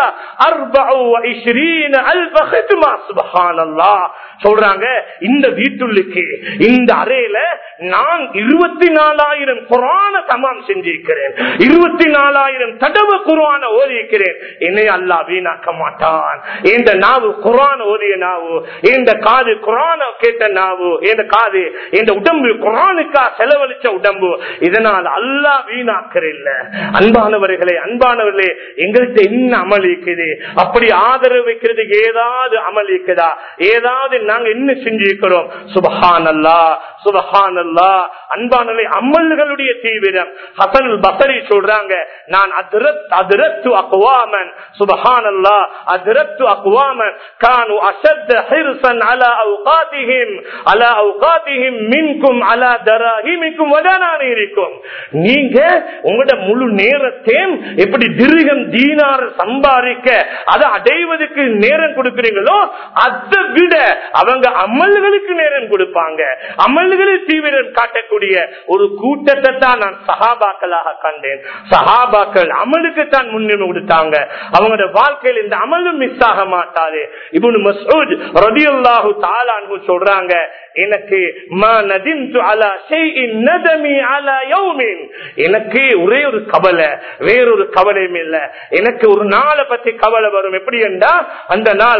24 ألف ختمة سبحان الله சொல்றாங்க இந்த வீட்டுள்ளுக்கு இந்த அறையில நான் இருபத்தி நாலாயிரம் குரான தமாம் செஞ்சிருக்கிறேன் இருபத்தி நாலாயிரம் தடவை குரான ஓதியிருக்கிறேன் என்னை அல்லா வீணாக்க மாட்டான் இந்த நாவு குரான் ஓதிய நாவு இந்த காது குரான கேட்ட நாவு இந்த காது இந்த உடம்பு குரானுக்கா செலவழிச்ச உடம்பு இதனால் அல்லா வீணாக்கிறல்ல அன்பானவர்களே அன்பானவர்களே எங்கள்கிட்ட என்ன அமல் இருக்குது அப்படி ஆதரவு வைக்கிறது ஏதாவது அமல் இருக்குதா ஏதாவது நாங்க என்ன செஞ்சிருக்கிறோம் சுபஹான் அல்லா சுபஹான் அல்லா அன்பானவர்களே அமல்களுடைய தீவிரம் ஹசன் பசரி சொல்றாங்க நான் அதிரத் அதிரத்து அக்வாமன் சுபஹான் அல்லா அதிரத்து அக்வாமன் கானு அஷத் ஹிர்சன் அலா அவுகாதிஹிம் அலா அவுகாதிஹிம் மின்கும் அலா தராஹிமிக்கும் வதனானிருக்கும் நீங்க உங்களோட முழு நேரத்தையும் எப்படி திருகம் தீனார் சம்பாதிக்க அதை அடைவதற்கு நேரம் கொடுக்கிறீங்களோ அதை விட அவங்க அமல்களுக்கு நேரம் கொடுப்பாங்க அமல்களில் தீவிரம் காட்டக்கூடிய ஒரு கூட்டத்தை தான் நான் சகாபாக்களாக கண்டேன் சகாபாக்கள் அமலுக்கு தான் முன்னுரிமை கொடுத்தாங்க அவங்களோட வாழ்க்கையில் இந்த அமலும் மிஸ் ஆக மாட்டாது இவனு மசூத் ரதியுல்லாஹு தாலான்னு சொல்றாங்க எனக்கு எனக்கு ஒரே ஒரு கவலை வேறொரு கவலையும் இல்ல எனக்கு ஒரு நாளை பத்தி கவலை வரும் எப்படி என்றா அந்த நாள்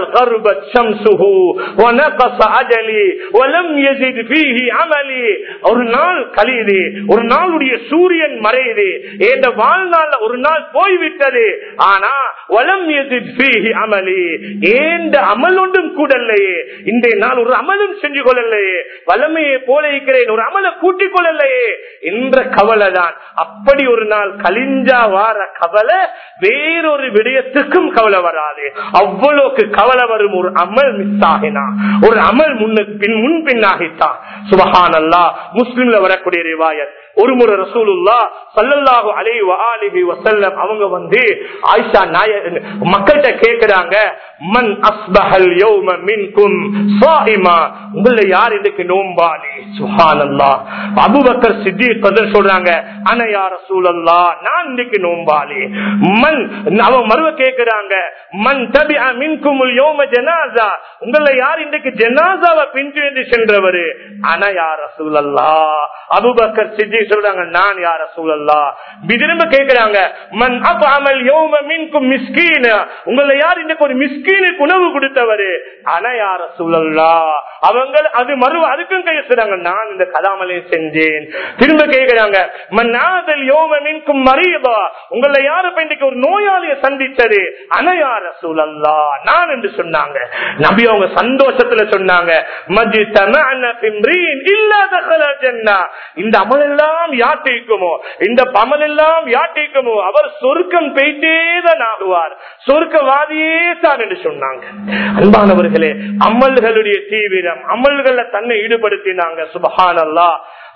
ஒரு நாள் கழியுது ஒரு நாளுடைய சூரியன் மறையுது என்ற வாழ்நாள் ஒரு நாள் போய்விட்டது ஆனா வலம் அமலி ஏந்த அமல் ஒன்றும் கூடல்லையே இந்த நாள் ஒரு அமலும் செஞ்சு கொள்ளலையே வல்லமையை போல இருக்கிறேன் ஒரு அமலை கூட்டிக் கொள்ளலையே என்ற கவலை தான் அப்படி ஒரு நாள் கலிஞ்சா வார கவலை வேறொரு விடயத்துக்கும் கவலை வராது அவ்வளவுக்கு கவலை வரும் ஒரு அமல் மிஸ் ஆகினா ஒரு அமல் முன்ன பின் முன் பின்னாகித்தான் சுபஹான் அல்லா முஸ்லிம்ல வரக்கூடிய ரிவாயத் ஒரு முறை ரசூலுல்லா சல்லல்லாஹு அலைஹி வஆலிஹி வஸல்லம் அவங்க வந்து ஆயிஷா நாய மக்கள்கிட்ட கேக்குறாங்க மன் அஸ்பஹல் யௌம மின்கும் ஸாயிமா உங்கள யார் இன்னைக்கு நோம்பாளி சுப்ஹானல்லாஹ் அபூபக்கர் சித்திக் கதர் சொல்றாங்க அன யா ரசூலல்லாஹ் நான் இன்னைக்கு நோம்பாளி மன் அவ மறுவ கேக்குறாங்க மன் தபிஅ மின்கும் யௌம ஜனாஸா உங்கள யார் இன்னைக்கு ஜனாஸாவை பின்தொடர்ந்து சென்றவரு அன யா ரசூலல்லாஹ் அபூபக்கர் சித்திக் சொல்றாங்க நான் யார சூழல்லா திரும்ப கேக்குறாங்க மன் அமல் யோம மின்கும் மிஸ்கீன உங்களை யார் இன்னைக்கு ஒரு மிஸ்கீனுக்கு உணவு கொடுத்தவரு ஆனா யார சூழல்லா அவங்க அது மறு அதுக்கும் கையசுறாங்க நான் இந்த கலாமலையும் செஞ்சேன் திரும்ப கேக்குறாங்க மன்னாதல் யோம மின்கும் மறியதா உங்களை யாரு இன்னைக்கு ஒரு நோயாளியை சந்தித்தது அனையார சூழல்லா நான் என்று சொன்னாங்க நபி அவங்க சந்தோஷத்துல சொன்னாங்க மஜி தம இல்லாத இந்த அமல் எல்லாம் யாட்டிக்குமோ இந்த பமல் எல்லாம் யாட்டிக்குமோ அவர் சொர்க்கம் போயிட்டேதான் ஆகுவார் சொர்க்கவாதியே தான் என்று சொன்னாங்க அன்பானவர்களே அமல்களுடைய தீவிரம் அமல்கள தன்னை ஈடுபடுத்தினாங்க சுபஹான் அல்லா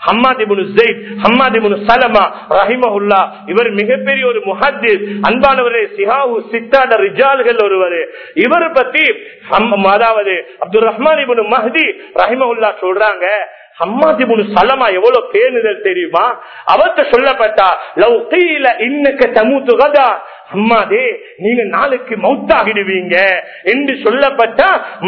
இவர் மிகப்பெரிய ஒரு முஹத்திஸ் அன்பானவரே சிஹாவு சித்தாட ரிஜால்கள் ஒருவர் இவர் பத்தி அதாவது அப்துல் ரஹ்மான் இபுன் மஹதி ரஹிமஹுல்லா சொல்றாங்க அம்மாதிபுனு சலமா எவ்வளவு பேணுதல் தெரியுமா அவர்கிட்ட சொல்லப்பட்டா லவ் கீழ இன்னக்கு தமுத்து கதா அம்மாதே நீங்க நாளைக்கு மௌத்தாகிடுவீங்க என்று சொல்லப்பட்ட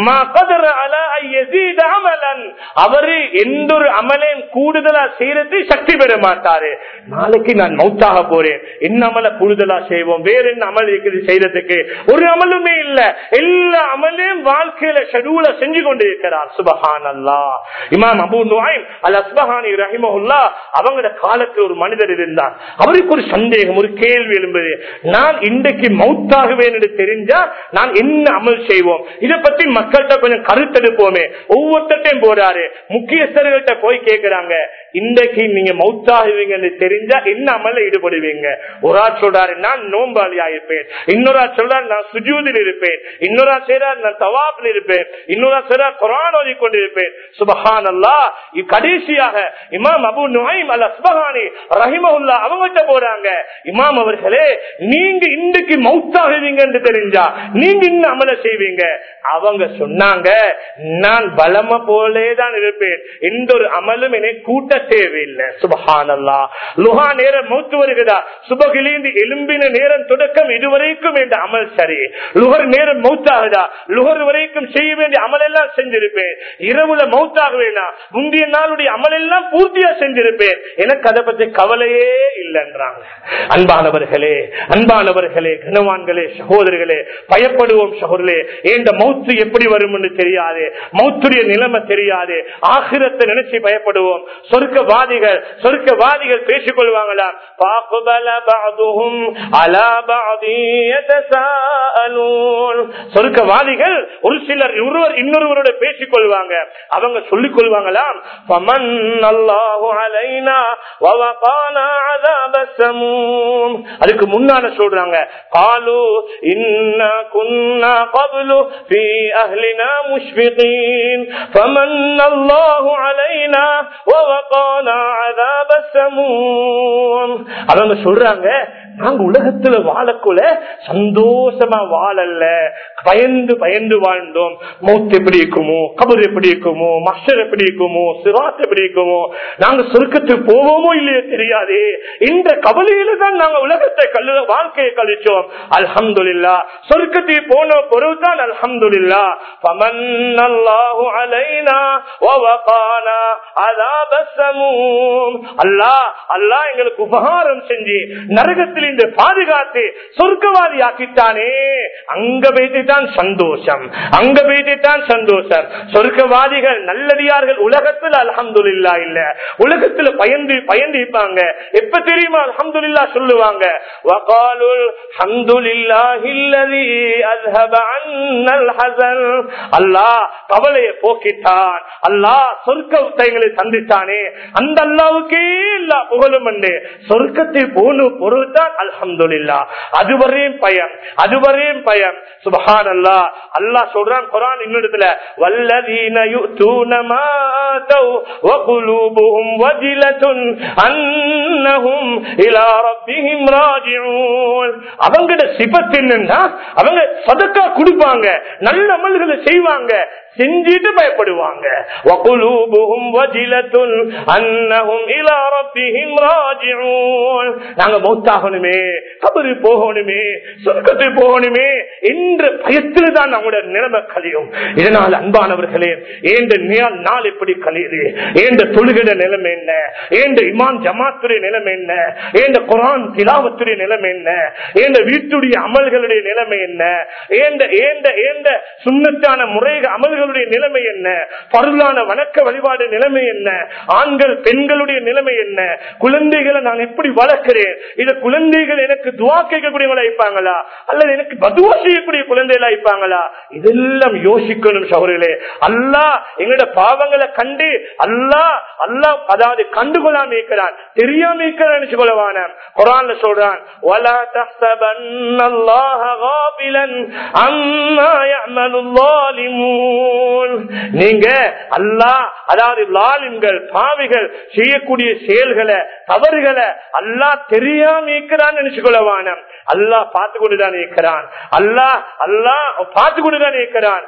அவரு எந்த ஒரு அமலையும் கூடுதலா செய்யறது சக்தி பெற மாட்டாரு நாளைக்கு நான் மௌத்தாக போறேன் என்ன அமல கூடுதலா செய்வோம் வேற என்ன அமல் இருக்குது செய்யறதுக்கு ஒரு அமலுமே இல்ல எல்லா அமலையும் வாழ்க்கையில ஷெடியூல செஞ்சு கொண்டு இருக்கிறார் சுபஹான் அல்லா இமாம் அபு நுவாயும் அல் அஸ்பஹானி ரஹிமஹுல்லா அவங்களோட காலத்தில் ஒரு மனிதர் இருந்தார் அவருக்கு ஒரு சந்தேகம் ஒரு கேள்வி எழும்புது நான் நான் இன்றைக்கு மவுத்தாகுவேன் என்று தெரிஞ்சா நான் என்ன அமல் செய்வோம் இதை பத்தி மக்கள்கிட்ட கொஞ்சம் கருத்தெடுப்போமே ஒவ்வொருத்தையும் போறாரு முக்கியஸ்தர்கள்ட்ட போய் கேட்கிறாங்க இன்றைக்கு நீங்க மவுத்தாகுவீங்கன்னு தெரிஞ்சா என்ன அமல்ல ஈடுபடுவீங்க ஒரு ஆள் சொல்றாரு நான் நோம்பாளியா இருப்பேன் இன்னொரு ஆள் சொல்றாரு நான் சுஜூதில் இருப்பேன் இன்னொரு ஆள் செய்றார் நான் தவாப்பில் இருப்பேன் இன்னொரு ஆள் செய்றார் குரான் ஓதி கொண்டிருப்பேன் சுபஹான் அல்லா கடைசியாக இமாம் அபு நுஹைம் அல் அஸ்பஹானி ரஹிமஹுல்லா அவங்கள்ட்ட போறாங்க இமாம் அவர்களே நீங்க இன்றைக்கு மவுத்தாகுவீங்க என்று தெரிஞ்சா நீங்க இன்னும் அமல செய்வீங்க அவங்க சொன்னாங்க நான் பலம போலே தான் இருப்பேன் எந்த ஒரு அமலும் என்னை கூட்ட தேவையில்லை சுபஹானல்லா லுஹா நேரம் மௌத்து வருகிறதா சுபகிலேந்து எலும்பின நேரம் தொடக்கம் இதுவரைக்கும் என்ற அமல் சரி லுகர் நேரம் மௌத்தாகுதா லுகர் வரைக்கும் செய்ய வேண்டிய அமல் எல்லாம் செஞ்சிருப்பேன் இரவுல மௌத்தாக வேணாம் முந்தைய நாளுடைய அமல் எல்லாம் பூர்த்தியா செஞ்சிருப்பேன் எனக்கு அதை பத்தி கவலையே இல்லைன்றாங்க அன்பானவர்களே அன்பானவர்களே கனவான்களே சகோதரர்களே பயப்படுவோம் சகோதரே இந்த மௌத்து எப்படி வரும் என்று தெரியாது மௌத்துடைய நிலைமை தெரியாது ஆகிரத்தை நினைச்சு பயப்படுவோம் சொர்க்கவாதிகள் சொர்க்கவாதிகள் பேசிக் கொள்வாங்களாம் பாக்குபல பாதுகும் அலா பாதி சொர்க்கவாதிகள் ஒரு சிலர் ஒருவர் இன்னொருவரோட பேசிக் கொள்வாங்க அவங்க சொல்லிக் கொள்வாங்களாம் பமன் அல்லாஹு அலைனா வவகானா அதாப சமூம் அதுக்கு முன்னால சொல்றாங்க காலு இன்னா குன்னா கபலு في أهلنا مشفقين فمن الله علينا ووقانا عذاب السموم அவங்க சொல்றாங்க நாங்க உலகத்துல வாழக்குள்ள சந்தோஷமா வாழல்ல பயந்து பயந்து வாழ்ந்தோம் மௌத் எப்படி இருக்குமோ கபர் எப்படி இருக்குமோ மஷர் எப்படி இருக்குமோ சிராத் எப்படி இருக்குமோ நாங்க சொர்க்கத்துக்கு போவோமோ இல்லையோ தெரியாது இந்த கவலையில தான் நாங்க உலகத்தை கல்லு வாழ்க்கையை கழிச்சோம் அல்ஹம்துலில்லா சொர்க்கத்துக்கு போன பொருள்தான் அல்ஹம்துலில்லா பமன்னல்லாஹு அலைனா வவகானா அதாப சமூம் அல்லாஹ் அல்லாஹ் எங்களுக்கு உபகாரம் செஞ்சு நரகத்தில் இந்த பாதுகாத்து சொர்க்கவாதி ஆக்கிட்டானே அங்க போயிட்டு தான் சந்தோஷம் அங்க போயிட்டு தான் சந்தோஷம் சொர்க்கவாதிகள் நல்லடியார்கள் உலகத்துல அல்ஹம்துலில்லா இல்ல உலகத்துல பயந்து பயந்து இருப்பாங்க எப்ப தெரியுமா அல்ஹம்துலில்லா சொல்லுவாங்க வகாலுல் ஹம்துலில்லாஹில்லதி அஸ்ஹப அன்னல் ஹஸன் அல்லாஹ் கவலையை போக்கிட்டான் அல்லாஹ் சொர்க்கத்தை எங்களை தந்திட்டானே அந்த அல்லாவுக்கே இல்ல புகழும் என்று சொர்க்கத்தை போன பொருள் தான் அல்ஹம்துலில்லா அதுவரையும் பயம் அதுவரையும் பயம் சுபஹான் அல்லா அல்லாஹ் சொல்றான் குரான் இன்னிடத்துல வல்லதீன யுத்தூன மாதௌ வகுலூபுஹும் வஜிலத்துன் அன்னஹும் இலா ரப்பிஹிம் ராஜிஊன் அவங்களோட சிபத்து என்னன்னா அவங்க சதக்கா கொடுப்பாங்க நல்ல அமல்களை செய்வாங்க செஞ்சிட்டு பயப்படுவாங்க வகுலூபுஹும் வஜிலத்துன் அன்னஹும் இலா ரப்பிஹிம் ராஜிஊன் நாங்க மௌத்தாகணுமே கபரு போகணுமே சொர்க்கத்துக்கு போகணுமே என்ற பயத்தில் தான் நம்முடைய நிலைமை கழியும் இதனால் அன்பானவர்களே ஏந்த நாள் எப்படி கழியுது ஏந்த தொழுகிற நிலைமை என்ன ஏந்த இமான் ஜமாத்துடைய நிலைமை என்ன ஏந்த குரான் திலாவத்துடைய நிலைமை என்ன ஏந்த வீட்டுடைய அமல்களுடைய நிலைமை என்ன ஏந்த ஏந்த ஏந்த சுண்ணத்தான முறை அமல்களுடைய நிலைமை என்ன பருளான வணக்க வழிபாடு நிலைமை என்ன ஆண்கள் பெண்களுடைய நிலைமை என்ன குழந்தைகளை நான் எப்படி வளர்க்கிறேன் இத குழந்தைகள் எனக்கு துவா கேட்கக்கூடியவங்களா இருப்பாங்களா அல்லது எனக்கு பதுவா செய்யக்கூடிய குழந்தைகளா இருப்பாங்களா இதெல்லாம் யோசிக்கணும் சௌரிகளே அல்லா எங்களோட பாவங்களை கண்டு அல்லா அல்லா அதாவது கண்டுகொள்ளாம இருக்கிறான் தெரியாம இருக்கிறான் சொல்லவான குரான்ல சொல்றான் وَلَا تَحْسَبَنَّ اللَّهَ غَافِلًا عَمَّا يَعْمَلُ الظَّالِمُونَ நீங்க அல்லாஹ் அதாவது லாலிம்கள் பாவிகள் செய்யக்கூடிய செயல்களை தவறுகளை அல்லாஹ் தெரியாம இருக்கிறான்னு நினைச்சுக்கொள்ளவான அல்லாஹ் பார்த்து கொண்டுதான் இருக்கிறான் அல்லாஹ் அல்லாஹ் பார்த்து கொண்டுதான் இருக்கிறான்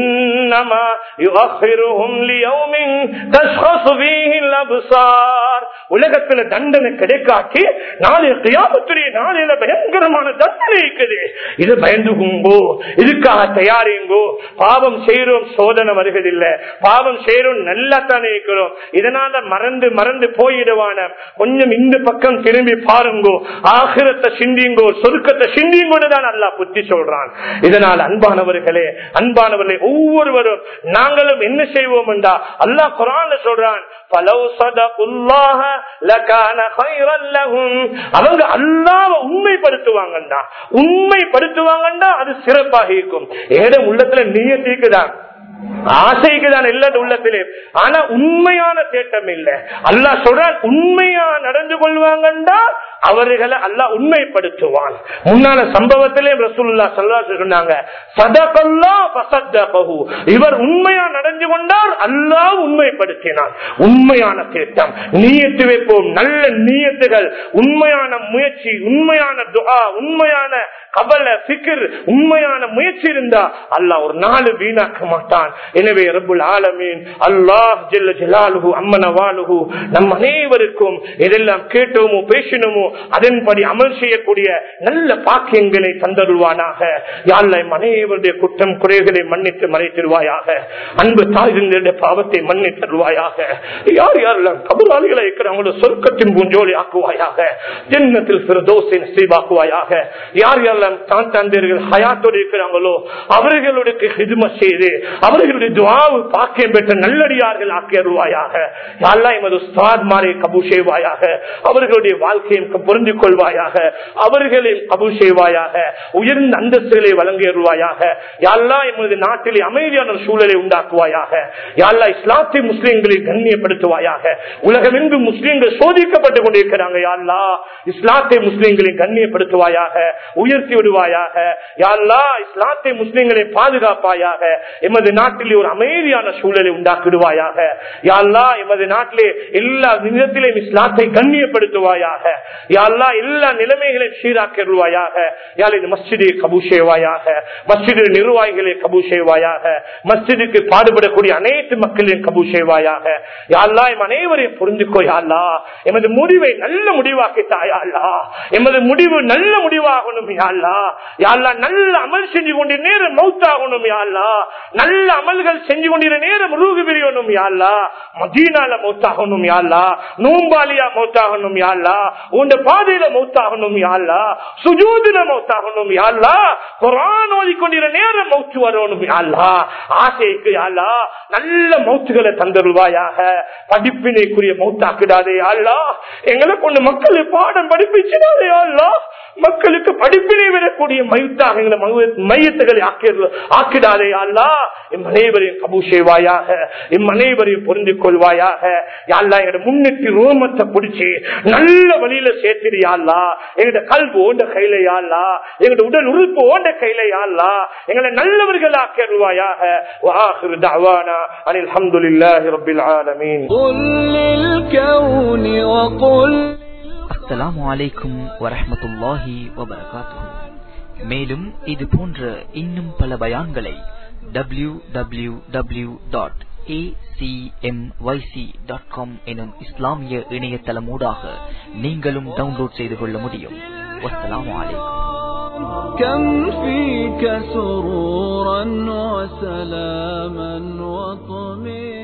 இன்னமா யுஅخிருஹும் லியௌமின் தஸ்கஸு ஃபீஹில் அப்சார் உலகத்துல தண்டனை கிடைக்காட்டி நாளை கியாமத்துடைய நாளையில பயங்கரமான தண்டனை இருக்குது இது பயந்துகுங்கோ இதுக்காக தயாரிங்கோ பாவம் செய்யறோம் சோதனை வருவதில்லை பாவம் செய்யறோம் நல்லா தானே இருக்கிறோம் இதனால மறந்து மறந்து போயிடுவான கொஞ்சம் இந்த பக்கம் திரும்பி பாருங்கோ ஆகிரத்தை சிந்திங்கோ சொருக்கத்தை சிந்திங்கோடு தான் அல்லா புத்தி சொல்றான் இதனால் அன்பானவர்களே அன்பானவர்களே ஒவ்வொருவரும் நாங்களும் என்ன செய்வோம் என்றா அல்லாஹ் குரான் சொல்றான் அவங்க அல்லாவ உண்மைப்படுத்துவாங்கண்டா உண்மைப்படுத்துவாங்கண்டா அது சிறப்பாக இருக்கும் ஏடம் உள்ளத்துல நீய தீக்குதான் ஆசைக்குதான் இல்ல உள்ளத்திலே ஆனா உண்மையான தேட்டம் இல்ல அல்லா சொல்றான் உண்மையா நடந்து கொள்வாங்கண்டா அவர்களை அல்லா உண்மைப்படுத்துவான் முன்னால சம்பவத்திலே ரசூல்லா சொல்லா சொன்னாங்க சதகல்லா பசத்தபகு இவர் உண்மையா நடந்து கொண்டால் அல்லாஹ் உண்மைப்படுத்தினான் உண்மையான தேட்டம் நீயத்து வைப்போம் நல்ல நீயத்துகள் உண்மையான முயற்சி உண்மையான துகா உண்மையான கவலை சிக்கர் உண்மையான முயற்சி இருந்தா அல்லாஹ் ஒரு நாள் வீணாக்க மாட்டான் எனவே ரபுல் ஆலமீன் அல்லாஹ் ஜெல்ல ஜலாலுஹு அம்மனவாலுஹு நம் அனைவருக்கும் எதெல்லாம் கேட்டோமோ பேசினோமோ அதன்படி அமல் செய்யக்கூடிய நல்ல பாக்கியங்களை தந்தருவானாக யாழ்ல அனைவருடைய குற்றம் குறைகளை மன்னித்து மறைத்திருவாயாக அன்பு தாய்களுடைய பாவத்தை மன்னித்தருவாயாக யார் யாரெல்லாம் கபராளிகளை இருக்கிறாங்களோ சொர்க்கத்தின் பூஞ்சோலி ஆக்குவாயாக ஜென்மத்தில் பிரதோசை நசீவாக்குவாயாக யார் யாரெல்லாம் தான் தந்தீர்கள் ஹயாத்தோடு இருக்கிறாங்களோ அவர்களுடைய ஹிதும செய்து அவர்களுடைய துவாவு பாக்கியம் பெற்ற நல்லடியார்கள் ஆக்கியருவாயாக யாரெல்லாம் எமது உஸ்தாத்மாரை கபு செய்வாயாக அவர்களுடைய வாழ்க்கையும் பொருந்திக் கொள்வாயாக அவர்களையும் கபு செய்வாயாக உயர்ந்த அந்தஸ்துகளை வழங்கியருவாயாக யாரெல்லாம் எமது நாட்டிலே அமைதியான சூழலை உண்டாக்குவாயாக யாரெல்லா இஸ்லாத்தை முஸ்லிம்களை கண்ணியப்படுத்துவாயாக உலகமெங்கும் முஸ்லிம்கள் சோதிக்கப்பட்டுக் கொண்டிருக்கிறாங்க யாழ்லா இஸ்லாத்தை முஸ்லிம்களை கண்ணியப்படுத்துவாயாக உயர்த்தி விடுவாயாக யாழ்லா இஸ்லாத்தை முஸ்லிம்களை பாதுகாப்பாயாக எமது நாட்டிலே ஒரு அமைதியான சூழலை உண்டாக்கிடுவாயாக யாழ்லா எமது நாட்டிலே எல்லா விதத்திலையும் இஸ்லாத்தை கண்ணியப்படுத்துவாயாக யாழ்லா எல்லா நிலைமைகளையும் சீராக்கிடுவாயாக யாழ் இந்த மஸ்ஜிதை கபு செய்வாயாக மஸ்ஜிது நிர்வாகிகளை கபு செய்வாயாக மஸ்ஜிதுக்கு பாடுபடக்கூடிய அனைத்து மக்களையும் கபு செய்வாயாக யாழ்லா எம் அனைவரையும் புரிஞ்சுக்கோ யாழ்லா எமது முடிவை நல்ல முடிவாக்கி தாயாள்லா எமது முடிவு நல்ல முடிவாகணும் யாழ்லா யாழ்லா நல்ல அமல் செஞ்சு கொண்டு நேரம் மௌத்தாகணும் யாழ்லா நல்ல அமல்கள் செஞ்சு கொண்டிருந்த நேரம் ரூகு பிரியணும் யாழ்லா மதீனால மௌத்தாகணும் யாழ்லா நூம்பாலியா மௌத்தாகணும் யாழ்லா உண்ட பாதையில மௌத்தாகணும் யாழ்லா சுஜூதில மௌத்தாகணும் யாழ்லா குரான் ஓதிக்கொண்டிருந்த நேரம் மௌத்து வரணும் யாழ்லா ஆசைக்கு யாழ்லா நல்ல மௌத்துகளை தந்தருவாயாக படிப்பினைக்குரிய மௌத்தாக்கிடாதே யாழ்லா எங்களை கொண்டு மக்களை பாடம் படிப்பிச்சிடாதே யாழ்லா மக்களுக்கு படிப்பினை விடக்கூடிய மயுத்தாக எங்களை மையத்துகளை ஆக்கிடாதே அல்லா எம் அனைவரையும் கபு செய்வாயாக எம் அனைவரையும் பொருந்து கொள்வாயாக யாழ்லா எங்களோட முன்னிட்டு ரோமத்தை பிடிச்சி நல்ல வழியில சேர்த்திரியாள்லா எங்களோட கல்வி ஓண்ட கையில யாழ்லா எங்களோட உடல் உறுப்பு ஓண்ட கையில யாழ்லா எங்களை நல்லவர்கள் ஆக்கிடுவாயாக வாஹிரு தவானா அனில் அல்ஹம்துலில்லாஹி ரப்பில் ஆலமீன் قل للكون وقل அஸ்ஸலாமு அலைக்கும் வரஹ்மத்துல்லாஹி வபரகாத்துஹு மேலும் இது போன்ற இன்னும் பல பயான்களை டபிள்யூ டபிள்யூ டபிள்யூ டாட் எனும் இஸ்லாமிய இணையதளமூடாக நீங்களும் டவுன்லோட் செய்து கொள்ள முடியும் வஸ்ஸலாமு அலைக்கும் كم فيك سرورا وسلاما وطمئنا